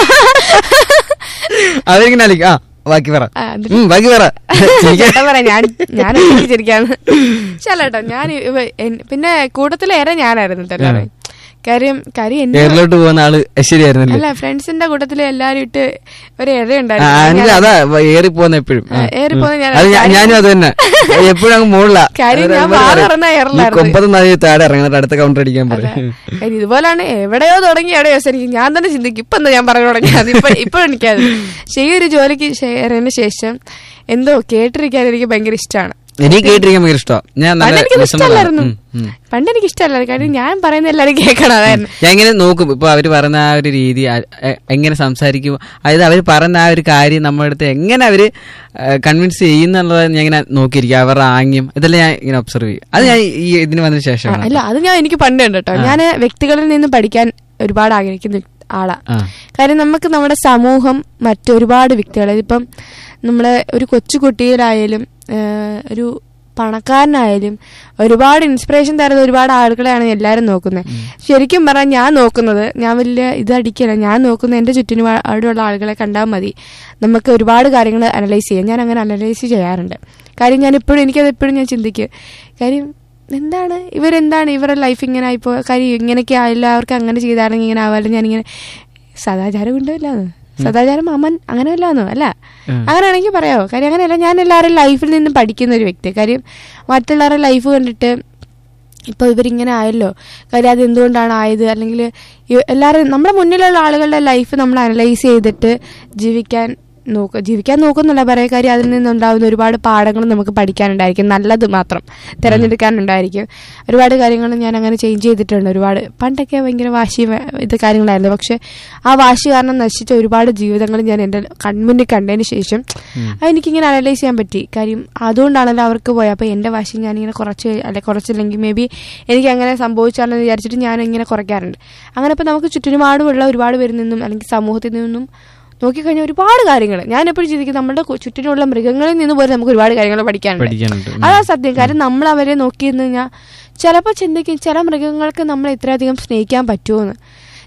അവരിങ്ങനെ ആലോചിക്കും, ആ ബാക്കി പറ ആ, എന്നിട്ട് ഉം, ബാക്കി പറ ചിരിക്കാൻ- ചേട്ടാ പറ ഞാൻ ഞാൻ ഒറ്റയ്ക്ക് ചിരിക്കാണ് ചേട്ടോ ഞാൻ ഇവ- എൻ- പിന്നെ കൂട്ടത്തിലേറെ ഞാനായിരുന്നു കേട്ടോ എല്ലാവരും. കാര്യം കാര്യം എന്റെ കേരളോട്ട് പോകുന്ന ആള് ശരിയായിരുന്നല്ലേ അല്ല ഫ്രണ്ട്സിന്റെ കൂട്ടത്തില് എല്ലാരും ഇട്ട് ഒരു ആ, ഇഴയുണ്ടായിരുന്നു എനിക്ക് അതാ ഏറി പോകുന്ന എപ്പോഴും ആ, ഏറിപ്പോകുന്ന ഞാൻ- അത് ഞാ- ഞാനും അത് തന്നെ എപ്പോഴും അങ്ങ് മുകളിലാ കാര്യം ഞാൻ അത് വാ പറയും. തുറന്നാ ഈ ഏറലായിരുന്നു. കൊമ്പത്ത് നദി താഴെ ഇറങ്ങുന്നിട്ട് അടുത്ത കൗണ്ടർ അടിക്കാൻ പറയും കാര്യം ഇതുപോലാണ് എവിടെയോ തുടങ്ങി എവിടെയോ അവസാനിക്കും ഞാൻ തന്നെ ചിന്തിക്കും ഇപ്പൊ എന്താ ഞാൻ പറഞ്ഞു തുടങ്ങിയത് ഇപ്പൊ ഇപ്പൊ എനിക്കത് പക്ഷെ ഈ ഒരു ജോലിക്ക് ചേരുന്നതിന് ശേഷം എന്തോ കേട്ടിരിക്കാൻ എനിക്ക് ഭയങ്കര ഇഷ്ടമാണ് എനിക്ക് കേട്ടിരിക്കാൻ ഭയങ്കര ഇഷ്ടമാണ് ഞാൻ പണ്ട് നല്ല എനിക്കത് വിഷമമാണ്. ഇഷ്ടമല്ലായിരുന്നു ഉം, ഉം. പണ്ട് എനിക്ക് ഇഷ്ടമല്ലായിരുന്നു കാര്യം ഞാൻ പറയുന്ന എല്ലാവരും കേൾക്കണം അതായിരുന്നു ഞാൻ ഇങ്ങനെ നോക്കും ഇപ്പൊ അവര് പറയുന്ന ആ ഒരു രീതി ആ- എ- എങ്ങനെ സംസാരിക്കും അതായത് അവര് പറയുന്ന ആ ഒരു കാര്യം നമ്മുടെ അടുത്ത് എങ്ങനെ അവര് കൺവിൻസ് ചെയ്യുന്നുള്ളത് ഞാൻ ഇങ്ങനെ നോക്കിയിരിക്കും അവരുടെ ആംഗ്യം ഇതെല്ലാം ഞാൻ ഇങ്ങനെ ഒബ്സർവ് ചെയ്യും അത് ഞാൻ ഈ ഇതിന് വന്നതിന് ആ, ശേഷമാണ് അല്ല അത് ഞാൻ എനിക്ക് പണ്ട് ഉണ്ട് കേട്ടോ ഞാൻ വ്യക്തികളിൽ നിന്ന് പഠിക്കാൻ ഒരുപാട് ആഗ്രഹിക്കുന്ന ആളാ ആ കാര്യം നമുക്ക് നമ്മുടെ സമൂഹം മറ്റൊരുപാട് വ്യക്തികൾ ഇപ്പം നമ്മളെ ഒരു കൊച്ചുകുട്ടിയിലായാലും ഏഹ്, ഒരു പണക്കാരനായാലും ഒരുപാട് ഇൻസ്പിറേഷൻ തരുന്ന ഒരുപാട് ആളുകളെയാണ് എല്ലാവരും നോക്കുന്നത് ശരിക്കും പറഞ്ഞാൽ ഞാൻ നോക്കുന്നത് ഞാൻ വലിയ ഇതടിക്കില്ല ഞാൻ നോക്കുന്ന എൻ്റെ ചുറ്റിനുപാടുള്ള ആളുകളെ കണ്ടാൽ മതി നമുക്ക് ഒരുപാട് കാര്യങ്ങൾ അനലൈസ് ചെയ്യാം ഞാൻ അങ്ങനെ അനലൈസ് ചെയ്യാറുണ്ട് കാര്യം ഞാൻ ഇപ്പോഴും എനിക്കത് എപ്പോഴും ഞാൻ ചിന്തിക്കും കാര്യം എന്താണ് ഇവരെന്താണ് ഇവരുടെ ലൈഫ് ഇങ്ങനെ ആയിപ്പോ കാര്യം ഇങ്ങനെയൊക്കെ ആയില്ല അവർക്ക് അങ്ങനെ ചെയ്താണെങ്കിൽ ഇങ്ങനെ ആവാലും ഞാനിങ്ങനെ സദാചാരം കൊണ്ടുവല്ലാന്ന് സദാചാരം അമ്മൻ അങ്ങനെ വല്ലാന്നോ അല്ല ഉം. അങ്ങനെയാണെങ്കിൽ പറയാമോ കാര്യം അങ്ങനെയല്ല ഞാൻ എല്ലാവരും ലൈഫിൽ നിന്ന് പഠിക്കുന്ന ഒരു വ്യക്തി കാര്യം മറ്റുള്ളവരുടെ ലൈഫ് കണ്ടിട്ട് ഇപ്പോൾ ഇവരിങ്ങനെ ആയല്ലോ കാര്യം അത് എന്തുകൊണ്ടാണ് ആയത് അല്ലെങ്കിൽ എല്ലാവരും നമ്മുടെ മുന്നിലുള്ള ആളുകളുടെ ലൈഫ് നമ്മൾ അനലൈസ് ചെയ്തിട്ട് ജീവിക്കാൻ നോക്കുക ജീവിക്കാൻ നോക്കുന്നില്ല പറയാ കാര്യം അതിൽ നിന്നുണ്ടാകുന്ന ഒരുപാട് പാഠങ്ങൾ നമുക്ക് പഠിക്കാനുണ്ടായിരിക്കും നല്ലത് മാത്രം തിരഞ്ഞെടുക്കാനുണ്ടായിരിക്കും ഒരുപാട് കാര്യങ്ങൾ ഞാൻ അങ്ങനെ ചേഞ്ച് ചെയ്തിട്ടുണ്ട് ഒരുപാട് പണ്ടൊക്കെ ഭയങ്കര വാശി വ- ഇത് കാര്യങ്ങളായിരുന്നു പക്ഷെ ആ വാശി കാരണം നശിച്ച ഒരുപാട് ജീവിതങ്ങൾ ഞാൻ എൻ്റെ കൺമുന്നിൽ കണ്ടതിന് ശേഷം അത് എനിക്കിങ്ങനെ അനലൈസ് ചെയ്യാൻ പറ്റി കാര്യം അതുകൊണ്ടാണല്ലോ അവർക്ക് പോയത് അപ്പോൾ എൻ്റെ വാശി ഞാനിങ്ങനെ കുറച്ച് അല്ലെ കുറച്ചില്ലെങ്കിൽ മേ ബി എനിക്ക് അങ്ങനെ സംഭവിച്ചാണെന്ന് വിചാരിച്ചിട്ട് ഞാൻ ഇങ്ങനെ കുറയ്ക്കാറുണ്ട് അങ്ങനെ ഇപ്പോൾ നമുക്ക് ചുറ്റിനുപാടുമുള്ള ഒരുപാട് പേരിൽ നിന്നും അല്ലെങ്കിൽ സമൂഹത്തിൽ നിന്നും നോക്കിക്കഴിഞ്ഞാൽ ഒരുപാട് കാര്യങ്ങൾ ഞാൻ എപ്പോഴും ചിന്തിക്കും നമ്മുടെ കു- ചുറ്റിനുള്ള മൃഗങ്ങളിൽ നിന്ന് പോലും നമുക്ക് ഒരുപാട് കാര്യങ്ങൾ പഠിക്കാനുണ്ട് പഠിക്കാനുണ്ട് ഉം. അതാ സത്യം കാര്യം നമ്മൾ അവരെ നോക്കിയെന്ന് കഴിഞ്ഞാൽ ചിലപ്പോൾ ചിന്തിക്കും ചില മൃഗങ്ങൾക്ക് നമ്മൾ ഇത്രയധികം സ്നേഹിക്കാൻ പറ്റുമോന്ന്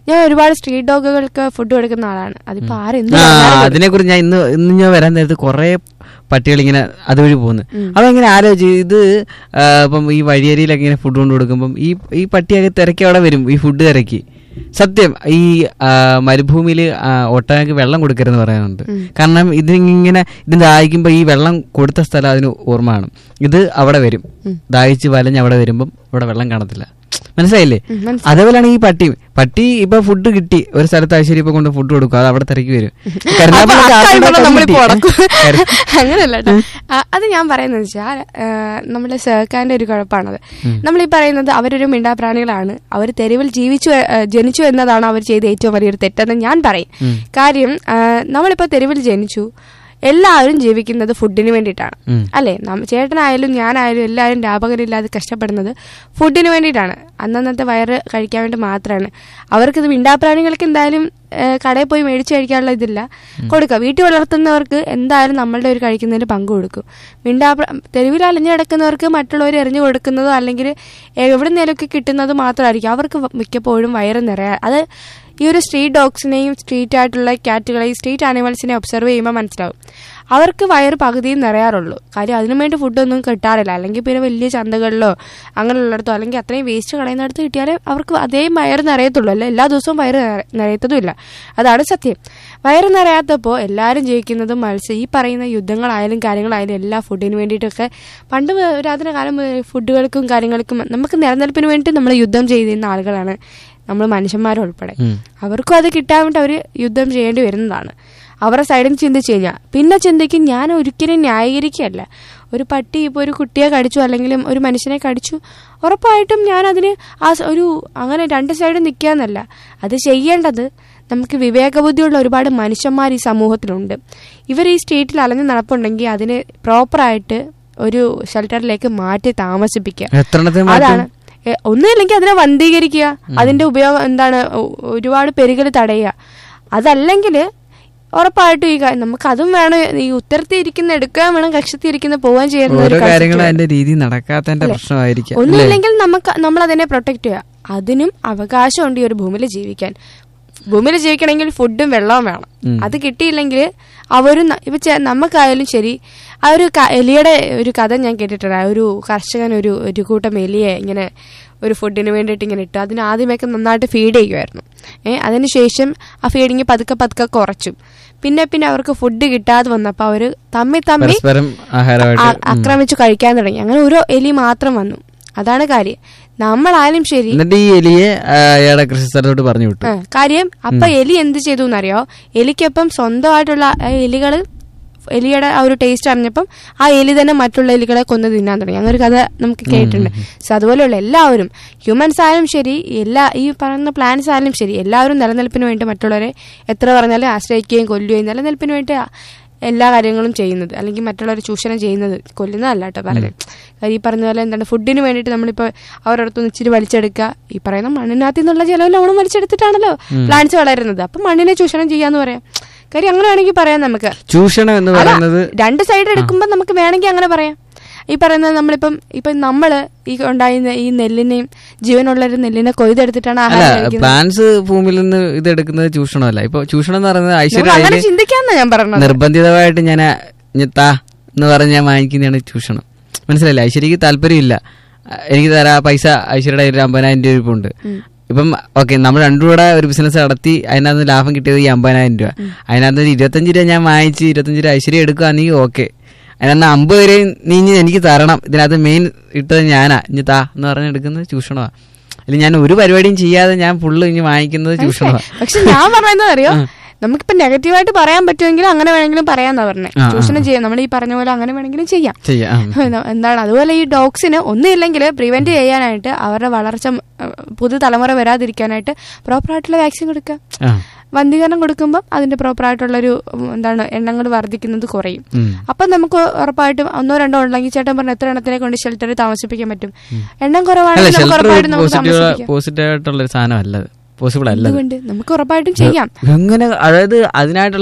ഞാൻ ഒരുപാട് സ്ട്രീറ്റ് ഡോഗുകൾക്ക് ഫുഡ് കൊടുക്കുന്ന ആളാണ് അതിപ്പോ ആരെന്ത് ആ പറഞ്ഞാലും അതിനെ കുറിച്ച് ഞാൻ ഇന്ന് ഇന്ന് ഞാൻ വരാൻ നേരത്ത് കുറെ പട്ടികൾ ഇങ്ങനെ അതുവഴി പോകുന്നു അപ്പൊ ഇങ്ങനെ ആലോചിച്ച് ഇത് ആ, ഇപ്പം ഈ വഴിയരിയിലൊക്കെ ഇങ്ങനെ ഫുഡ് കൊണ്ട് കൊടുക്കുമ്പം ഈ ഈ പട്ടിയൊക്കെ തിരക്കി അവിടെ വരും ഈ ഫുഡ് തിരക്കി സത്യം ഈ ആ, മരുഭൂമിയിൽ ഒട്ടകൾക്ക് വെള്ളം കൊടുക്കരുതെന്ന് പറയാനുണ്ട് കാരണം ഇതിങ്ങനെ ഇതിന് ദാഹിക്കുമ്പോൾ ഈ വെള്ളം കൊടുത്ത സ്ഥലം അതിന് ഓർമ്മ കാണും ഇത് അവിടെ വരും ദാഹിച്ച് വലഞ്ഞ് അവിടെ വരുമ്പം ഇവിടെ വെള്ളം കാണത്തില്ല മനസ്സിലായില്ലേ ഉം, മനസ്സിലായി. അതേപോലെയാണ് ഈ പട്ടി പട്ടി ഇപ്പൊ ഫുഡ് കിട്ടി ഒരു സ്ഥലത്ത് ഐശ്വര്യ ഇപ്പൊ കൊണ്ട് ഫുഡ് കൊടുക്കും അത് അവിടെ തിരക്കി വരും കരുനാഗപ്പള്ളി അപ്പൊ ആൾക്കാരുടെ അക്കാര്യത്തിൽ നമ്മളിപ്പോ കിട്ടി. ഉടക്കും. കരു- അങ്ങനല്ല കേട്ടോ ആ, അത് ഞാൻ പറയുന്നത് വെച്ചാൽ നമ്മുടെ സർക്കാരിന്റെ ഒരു കുഴപ്പമാണത് നമ്മൾ ഈ പറയുന്നത് അവരൊരു മിണ്ടാപ്രാണികളാണ് അവർ തെരുവിൽ ജീവിച്ചു ആ, ജനിച്ചു എന്നതാണ് അവർ ചെയ്ത ഏറ്റവും വലിയൊരു തെറ്റെന്ന് ഞാൻ പറയും കാര്യം ആ, നമ്മളിപ്പോ തെരുവിൽ ജനിച്ചു എല്ലാവരും ജീവിക്കുന്നത് ഫുഡിന് വേണ്ടിയിട്ടാണ് ഉം. അല്ലേ നമ്മ- ചേട്ടനായാലും ഞാനായാലും എല്ലാവരും ലാഭകരില്ലാതെ കഷ്ടപ്പെടുന്നത് ഫുഡിന് വേണ്ടിയിട്ടാണ് അന്നന്നത്തെ വയറ് കഴിക്കാൻ വേണ്ടി മാത്രമാണ് അവർക്കിത് മിണ്ടാപ്രാണികൾക്ക് എന്തായാലും ഏ, കടയിൽ പോയി മേടിച്ച് കഴിക്കാനുള്ള ഇതില്ല കൊടുക്കുക വീട്ടിൽ വളർത്തുന്നവർക്ക് എന്തായാലും നമ്മളുടെ ഒരു കഴിക്കുന്നതിന് പങ്ക് കൊടുക്കും മിണ്ടാപ്ര തെരുവിൽ അലഞ്ഞു കിടക്കുന്നവർക്ക് മറ്റുള്ളവർ എറിഞ്ഞു കൊടുക്കുന്നതോ അല്ലെങ്കിൽ എവിടെ നിന്നൊക്കെ കിട്ടുന്നത് മാത്രമായിരിക്കും അവർക്ക് വ- മിക്കപ്പോഴും വയറ് നിറയാ അത് ഈ ഒരു സ്ട്രീറ്റ് ഡോഗ്സിനെയും സ്ട്രീറ്റ് ആയിട്ടുള്ള ക്യാറ്റുകളെയും സ്ട്രീറ്റ് ആനിമൽസിനെ ഒബ്സർവ് ചെയ്യുമ്പോൾ മനസ്സിലാവും അവർക്ക് വയറ് പകുതിയും നിറയാറുള്ളൂ കാര്യം അതിനു വേണ്ടി ഫുഡൊന്നും കിട്ടാറില്ല അല്ലെങ്കിൽ പിന്നെ വലിയ ചന്തകളിലോ അങ്ങനെയുള്ളിടത്തോ അല്ലെങ്കിൽ അത്രയും വേസ്റ്റ് കളയുന്നിടത്ത് കിട്ടിയാലേ അവർക്ക് അതേ വയറ് നിറയത്തുള്ളൂ അല്ല എല്ലാ ദിവസവും വയറ് നിറ- നിറയത്തതുമില്ല അതാണ് സത്യം വയറ് നിറയാത്തപ്പോൾ എല്ലാവരും ജീവിക്കുന്നത് മത്സ്യം ഈ പറയുന്ന യുദ്ധങ്ങളായാലും കാര്യങ്ങളായാലും എല്ലാ ഫുഡിന് വേണ്ടിയിട്ടൊക്കെ പണ്ട് മുതൽ- പുരാതന കാലം മുതൽ ഫുഡുകൾക്കും കാര്യങ്ങൾക്കും നമുക്ക് നിലനിൽപ്പിന് വേണ്ടി നമ്മൾ യുദ്ധം ചെയ്തിരുന്ന ആളുകളാണ് നമ്മൾ മനുഷ്യന്മാരുൾപ്പെടെ ഉം. അവർക്കും അത് കിട്ടാൻ വേണ്ടി അവർ യുദ്ധം ചെയ്യേണ്ടി വരുന്നതാണ് അവരുടെ സൈഡിൽ ചിന്തിച്ചു കഴിഞ്ഞാൽ പിന്നെ ചിന്തിക്കും ഞാൻ ഒരിക്കലും ന്യായീകരിക്കുകയല്ല ഒരു പട്ടി ഇപ്പോൾ ഒരു കുട്ടിയെ കടിച്ചു അല്ലെങ്കിൽ ഒരു മനുഷ്യനെ കടിച്ചു ഉറപ്പായിട്ടും ഞാൻ അതിന് ആ സ- ഒരു അങ്ങനെ രണ്ട് സൈഡും നിൽക്കാന്നല്ല അത് ചെയ്യേണ്ടത് നമുക്ക് വിവേകബുദ്ധിയുള്ള ഒരുപാട് മനുഷ്യന്മാർ ഈ സമൂഹത്തിലുണ്ട് ഇവർ ഈ സ്റ്റേറ്റിൽ അലഞ്ഞു നടപ്പുണ്ടെങ്കിൽ അതിന് പ്രോപ്പറായിട്ട് ഒരു ഷെൽട്ടറിലേക്ക് മാറ്റി താമസിപ്പിക്കുക എത്ര എണ്ണത്തെ അതാണ് എ, ഒന്നുമില്ലെങ്കിൽ അതിനെ വന്ധീകരിക്കുക അതിന്റെ ഉപയോഗം എന്താണ് ഒ- ഒരുപാട് പെരുകൽ തടയുക അതല്ലെങ്കിൽ ഉറപ്പായിട്ടും ഈ കാ- നമുക്ക് അതും വേണം ഈ ഉത്തരത്തിൽ ഇരിക്കുന്ന എടുക്കാൻ വേണം കക്ഷത്തിൽ ഇരിക്കുന്ന പോവാൻ ചെയ്യുന്ന ഒരു ഓരോ concept കാര്യങ്ങളും വേണം. അതിന്റെ രീതി നടക്കാത്തതിന്റെ പ്രശ്നമായിരിക്കാം അല്ലേ? ഒന്നുമില്ലെങ്കിൽ നമുക്ക് നമ്മൾ അതിനെ പ്രൊട്ടക്ട് ചെയ്യുക അതിനും അവകാശമുണ്ട് ഈ ഒരു ഭൂമിയിൽ ജീവിക്കാൻ ഭൂമിയിൽ ജീവിക്കണമെങ്കിൽ ഫുഡും വെള്ളവും വേണം അത് കിട്ടിയില്ലെങ്കിൽ അവരും ന- ഇപ്പൊ ചെ- നമുക്കായാലും ശരി ആ ഒരു ക- എലിയുടെ ഒരു കഥ ഞാൻ കേട്ടിട്ടുണ്ട് ആ ഒരു കർഷകൻ ഒരു ഒരു കൂട്ടം എലിയെ ഇങ്ങനെ ഒരു ഫുഡിന് വേണ്ടിയിട്ട് ഇങ്ങനെ ഇട്ടു അതിന് ആദ്യമൊക്കെ നന്നായിട്ട് ഫീഡ് ചെയ്യുമായിരുന്നു ഏഹ് അതിനുശേഷം ആ ഫീഡിങ് പതുക്കെ പതുക്കെ കുറച്ചു പിന്നെ പിന്നെ അവർക്ക് ഫുഡ് കിട്ടാതെ വന്നപ്പോൾ അവർ തമ്മി തമ്മി പരസ്പരം ആഹാരമായിട്ട് ആ- ആക്രമിച്ചു കഴിക്കാൻ തുടങ്ങി അങ്ങനെ ഒരു എലി മാത്രം വന്നു അതാണ് കാര്യം നമ്മളായാലും ശരി എന്നിട്ട് ഈ എലിയെ ആ, അയാളുടെ കൃഷി സ്ഥലത്തോട്ട് പറഞ്ഞു വിട്ടു ആ, കാര്യം അപ്പൊ എലി എന്ത് ചെയ്തു എന്നറിയോ എലിക്കൊപ്പം സ്വന്തമായിട്ടുള്ള ആ എലികള് എലിയുടെ ആ ഒരു ടേസ്റ്റ് അറിഞ്ഞപ്പം ആ എലി തന്നെ മറ്റുള്ള എലികളെ കൊന്ന് തിന്നാൻ തുടങ്ങി അങ്ങനെ ഒരു കഥ നമുക്ക് കേട്ടിട്ടുണ്ട് സോ അതുപോലെയുള്ള എല്ലാവരും ഹ്യൂമൻസ് ആയാലും ശരി എല്ലാ ഈ പറയുന്ന പ്ലാന്റ്സ് ആയാലും ശരി എല്ലാവരും നിലനിൽപ്പിന് വേണ്ടി മറ്റുള്ളവരെ എത്ര പറഞ്ഞാലും ആശ്രയിക്കുകയും കൊല്ലുകയും നിലനിൽപ്പിന് വേണ്ടി ആ- എല്ലാ കാര്യങ്ങളും ചെയ്യുന്നത് അല്ലെങ്കിൽ മറ്റുള്ളവരെ ചൂഷണം ചെയ്യുന്നത് കൊല്ലുന്നതല്ല കേട്ടോ പറഞ്ഞത് കാര്യം ഈ പറഞ്ഞ പോലെ എന്താണ് ഫുഡിന് വേണ്ടിയിട്ട് നമ്മളിപ്പോൾ അവരുടെ അടുത്തുനിന്ന് ഇച്ചിരി വലിച്ചെടുക്കുക ഈ പറയുന്ന മണ്ണിനകത്ത് നിന്നുള്ള ജലം നമ്മൾ വലിച്ചെടുത്തിട്ടാണല്ലോ പ്ലാന്റ്സ് വളരുന്നത് അപ്പം മണ്ണിനെ ചൂഷണം ചെയ്യാന്ന് പറയാം കാര്യം അങ്ങനെ വേണമെങ്കിൽ പറയാം നമുക്ക് ചൂഷണം എന്ന് അല്ല, പറയുന്നത് രണ്ട് സൈഡ് എടുക്കുമ്പോൾ നമുക്ക് വേണമെങ്കിൽ അങ്ങനെ പറയാം ഈ പറയുന്നത് നമ്മളിപ്പം ഇപ്പം നമ്മള് ഈ ഉണ്ടായിരുന്ന ഈ നെല്ലിനെയും ജീവനുള്ള ഒരു നെല്ലിനെ കൊയ്തെടുത്തിട്ടാണ് അല്ല ആഹാരം കഴിക്കുന്നത് പ്ലാന്റ്സ് ഭൂമിയിൽ നിന്ന് ഇത് എടുക്കുന്നത് ചൂഷണമല്ല ഇപ്പൊ ചൂഷണം എന്ന് പറയുന്നത് നമുക്ക് ഐശ്വര്യ അങ്ങനെ അതിന് ചിന്തിക്കാന്നാ ഞാൻ പറഞ്ഞത് നിർബന്ധിതമായിട്ട് ഞാൻ ഞ- താ എന്ന് പറഞ്ഞ് ഞാൻ വാങ്ങിക്കുന്നതാണ് ചൂഷണം മനസ്സിലായില്ലേ ഐശ്വര്യക്ക് താല്പര്യമില്ല അഹ് എനിക്ക് തരാ പൈസ ഐശ്വര്യയുടെ കയ്യിൽ ഒരു അമ്പതിനായിരം രൂപ ഇരിപ്പുണ്ട് ഇപ്പം ഓക്കെ നമ്മൾ രണ്ടും കൂടെ ഒരു ബിസിനസ് നടത്തി അതിനകത്ത് ലാഭം കിട്ടിയത് ഈ അമ്പതിനായിരം രൂപ അതിനകത്ത് ഒരു ഇരുപത്തഞ്ച് രൂപ ഞാൻ വാങ്ങിച്ച് ഇരുപത്തഞ്ച് രൂപ ഐശ്വര്യം എടുക്കുകയാണെങ്കിൽ ഓക്കെ അതിനകത്ത് അമ്പത് രൂപയും നീ ഇനി എനിക്ക് തരണം ഇതിനകത്ത് മെയിൻ ഇട്ടത് ഞാനാ ഇനി താ എന്ന് പറഞ്ഞ് എടുക്കുന്നത് ചൂഷണമാണ് അല്ലെങ്കിൽ ഞാൻ ഒരു പരിപാടിയും ചെയ്യാതെ ഞാൻ ഫുള്ള് ഇനി വാങ്ങിക്കുന്നത് ചൂഷണമാണ് പക്ഷെ ഞാൻ പറയുന്നത് അറിയോ നമുക്കിപ്പോ നെഗറ്റീവായിട്ട് പറയാൻ പറ്റുമെങ്കിൽ അങ്ങനെ വേണമെങ്കിലും പറയാന്നാ പറഞ്ഞത് ആ, ആ. ചൂഷണം ചെയ്യാം നമ്മൾ ഈ പറഞ്ഞ പോലെ അങ്ങനെ വേണമെങ്കിലും ചെയ്യാം ചെയ്യാം എന്താണ് അതുപോലെ ഈ ഡോഗ്സിന് ഒന്നുമില്ലെങ്കിൽ പ്രിവെന്റ് ചെയ്യാനായിട്ട് അവരുടെ വളർച്ച ഉം, പുതുതലമുറ വരാതിരിക്കാനായിട്ട് പ്രോപ്പറായിട്ടുള്ള വാക്സിൻ കൊടുക്കുക ആ വന്ധീകരണം കൊടുക്കുമ്പോൾ അതിന്റെ പ്രോപ്പറായിട്ടുള്ളൊരു ഉം, എന്താണ് എണ്ണങ്ങൾ വർദ്ധിക്കുന്നത് കുറയും ഉം. അപ്പം നമുക്ക് ഉറപ്പായിട്ടും ഒന്നോ രണ്ടോ ഉണ്ടെങ്കിൽ ചേട്ടൻ പറഞ്ഞ എത്ര എണ്ണത്തിനെ കൊണ്ട് ഷെൽട്ടറിൽ താമസിപ്പിക്കാൻ പറ്റും എണ്ണം അല്ല കുറവാണെങ്കിൽ നമുക്ക് ഷെൽട്ടർ ഉറപ്പായിട്ടും നമുക്ക് പോസിറ്റീവ് താമസിപ്പിക്കാം പോസിറ്റീവ് ആയിട്ടുള്ള ഒരു സാധനം അല്ല പോസിബിൾ അല്ല അത്. എന്തുകൊണ്ട് നമുക്ക് ഉറപ്പായിട്ടും ചെയ്യാം എങ്ങനെ അതായത് അതിനായിട്ടുള്ള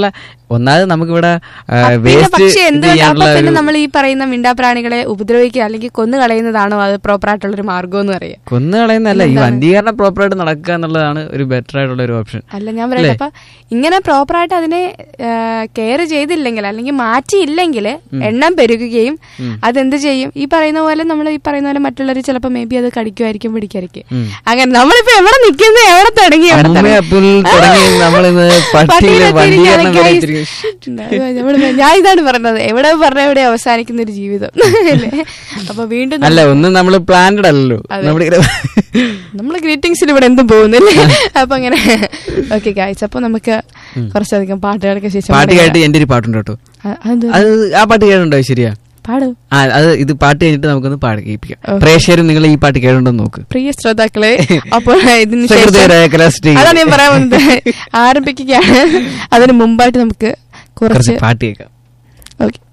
ഒന്നാമത് നമുക്കിവിടെ പിന്നെ വേസ്റ്റ് പക്ഷെ എന്തുകൊണ്ട് അപ്പൊ ചെയ്യാനുള്ള പിന്നെ ഒരു നമ്മൾ ഈ പറയുന്ന മിണ്ടാപ്രാണികളെ ഉപദ്രവിക്കുക അല്ലെങ്കിൽ കൊന്നു കളയുന്നതാണോ അത് പ്രോപ്പർ ആയിട്ടുള്ള ഒരു മാർഗം എന്ന് പറയാം കൊന്നു കളയുന്നല്ല ഈ വന്ധീകരണം പ്രോപ്പറായിട്ട് നടക്കുക എന്നുള്ളതാണ് ഒരു ബെറ്റർ ആയിട്ടുള്ള ഒരു ഓപ്ഷൻ അല്ല ഞാൻ പറയട്ടെ അപ്പൊ ഇങ്ങനെ പ്രോപ്പറായിട്ട് അതിനെ കെയർ ചെയ്തില്ലെങ്കിൽ അല്ലെങ്കിൽ മാറ്റിയില്ലെങ്കിൽ എണ്ണം പെരുകുകയും അതെന്ത് ചെയ്യും ഈ പറയുന്ന പോലെ നമ്മൾ ഈ പറയുന്ന പോലെ മറ്റുള്ളവർ ചിലപ്പോൾ മേ ബി അത് കടിക്കുമായിരിക്കും പിടിക്കായിരിക്കും അങ്ങനെ നമ്മളിപ്പോ എവിടെ നിൽക്കുന്നത് എവിടെ തുടങ്ങി എവിടെ അമ്മ അപ്പുൽ തുടങ്ങി നമ്മളിന്ന് പട്ടിയില് വന്ധീകരണം വരെ എത്തിയിരിക്കുന്നു. നമ്മള് ഞാൻ ഇതാണ് പറഞ്ഞത് എവിടെ പറഞ്ഞ എവിടെ അവസാനിക്കുന്ന ഒരു ജീവിതം അല്ലേ അപ്പൊ വീണ്ടും അല്ല ഒന്നും നമ്മൾ പ്ലാന്റഡ് അല്ലല്ലോ നമ്മളിങ്ങനെ നമ്മള് ഗ്രീറ്റിംഗ്സിൽ ഇവിടെ എന്തും പോകുന്നില്ലേ അപ്പൊ അങ്ങനെ ഓക്കെ ഗായ്സ് അപ്പൊ നമുക്ക് കുറച്ചധികം പാട്ടുകൾക്ക് ശേഷം പാട്ട് കേട്ട് എന്റെ ഒരു പാട്ടുണ്ട് കേട്ടോ അ- അത് അത് ആ പാട്ട് കേട്ടുണ്ടോ ശരിയാ പാടും ആ അത് ഇത് പാട്ട് കഴിഞ്ഞിട്ട് നമുക്കൊന്ന് പാട് കേൾപ്പിക്കാം പ്രേക്ഷകരും നിങ്ങൾ ഈ പാട്ട് കേട്ടുണ്ടോ നോക്ക് പ്രിയ ശ്രോതാക്കളെ അപ്പോൾ ഇതിന് ശേഷം സഹൃദയരായ കലാശ്രീ അതാണ് ഞാൻ പറയാൻ വന്നത് ആരംഭിക്കുകയാണ് അതിന് മുമ്പായിട്ട് നമുക്ക് കുറച്ച് കുറച്ച് പാട്ട് കേൾക്കാം ഓക്കെ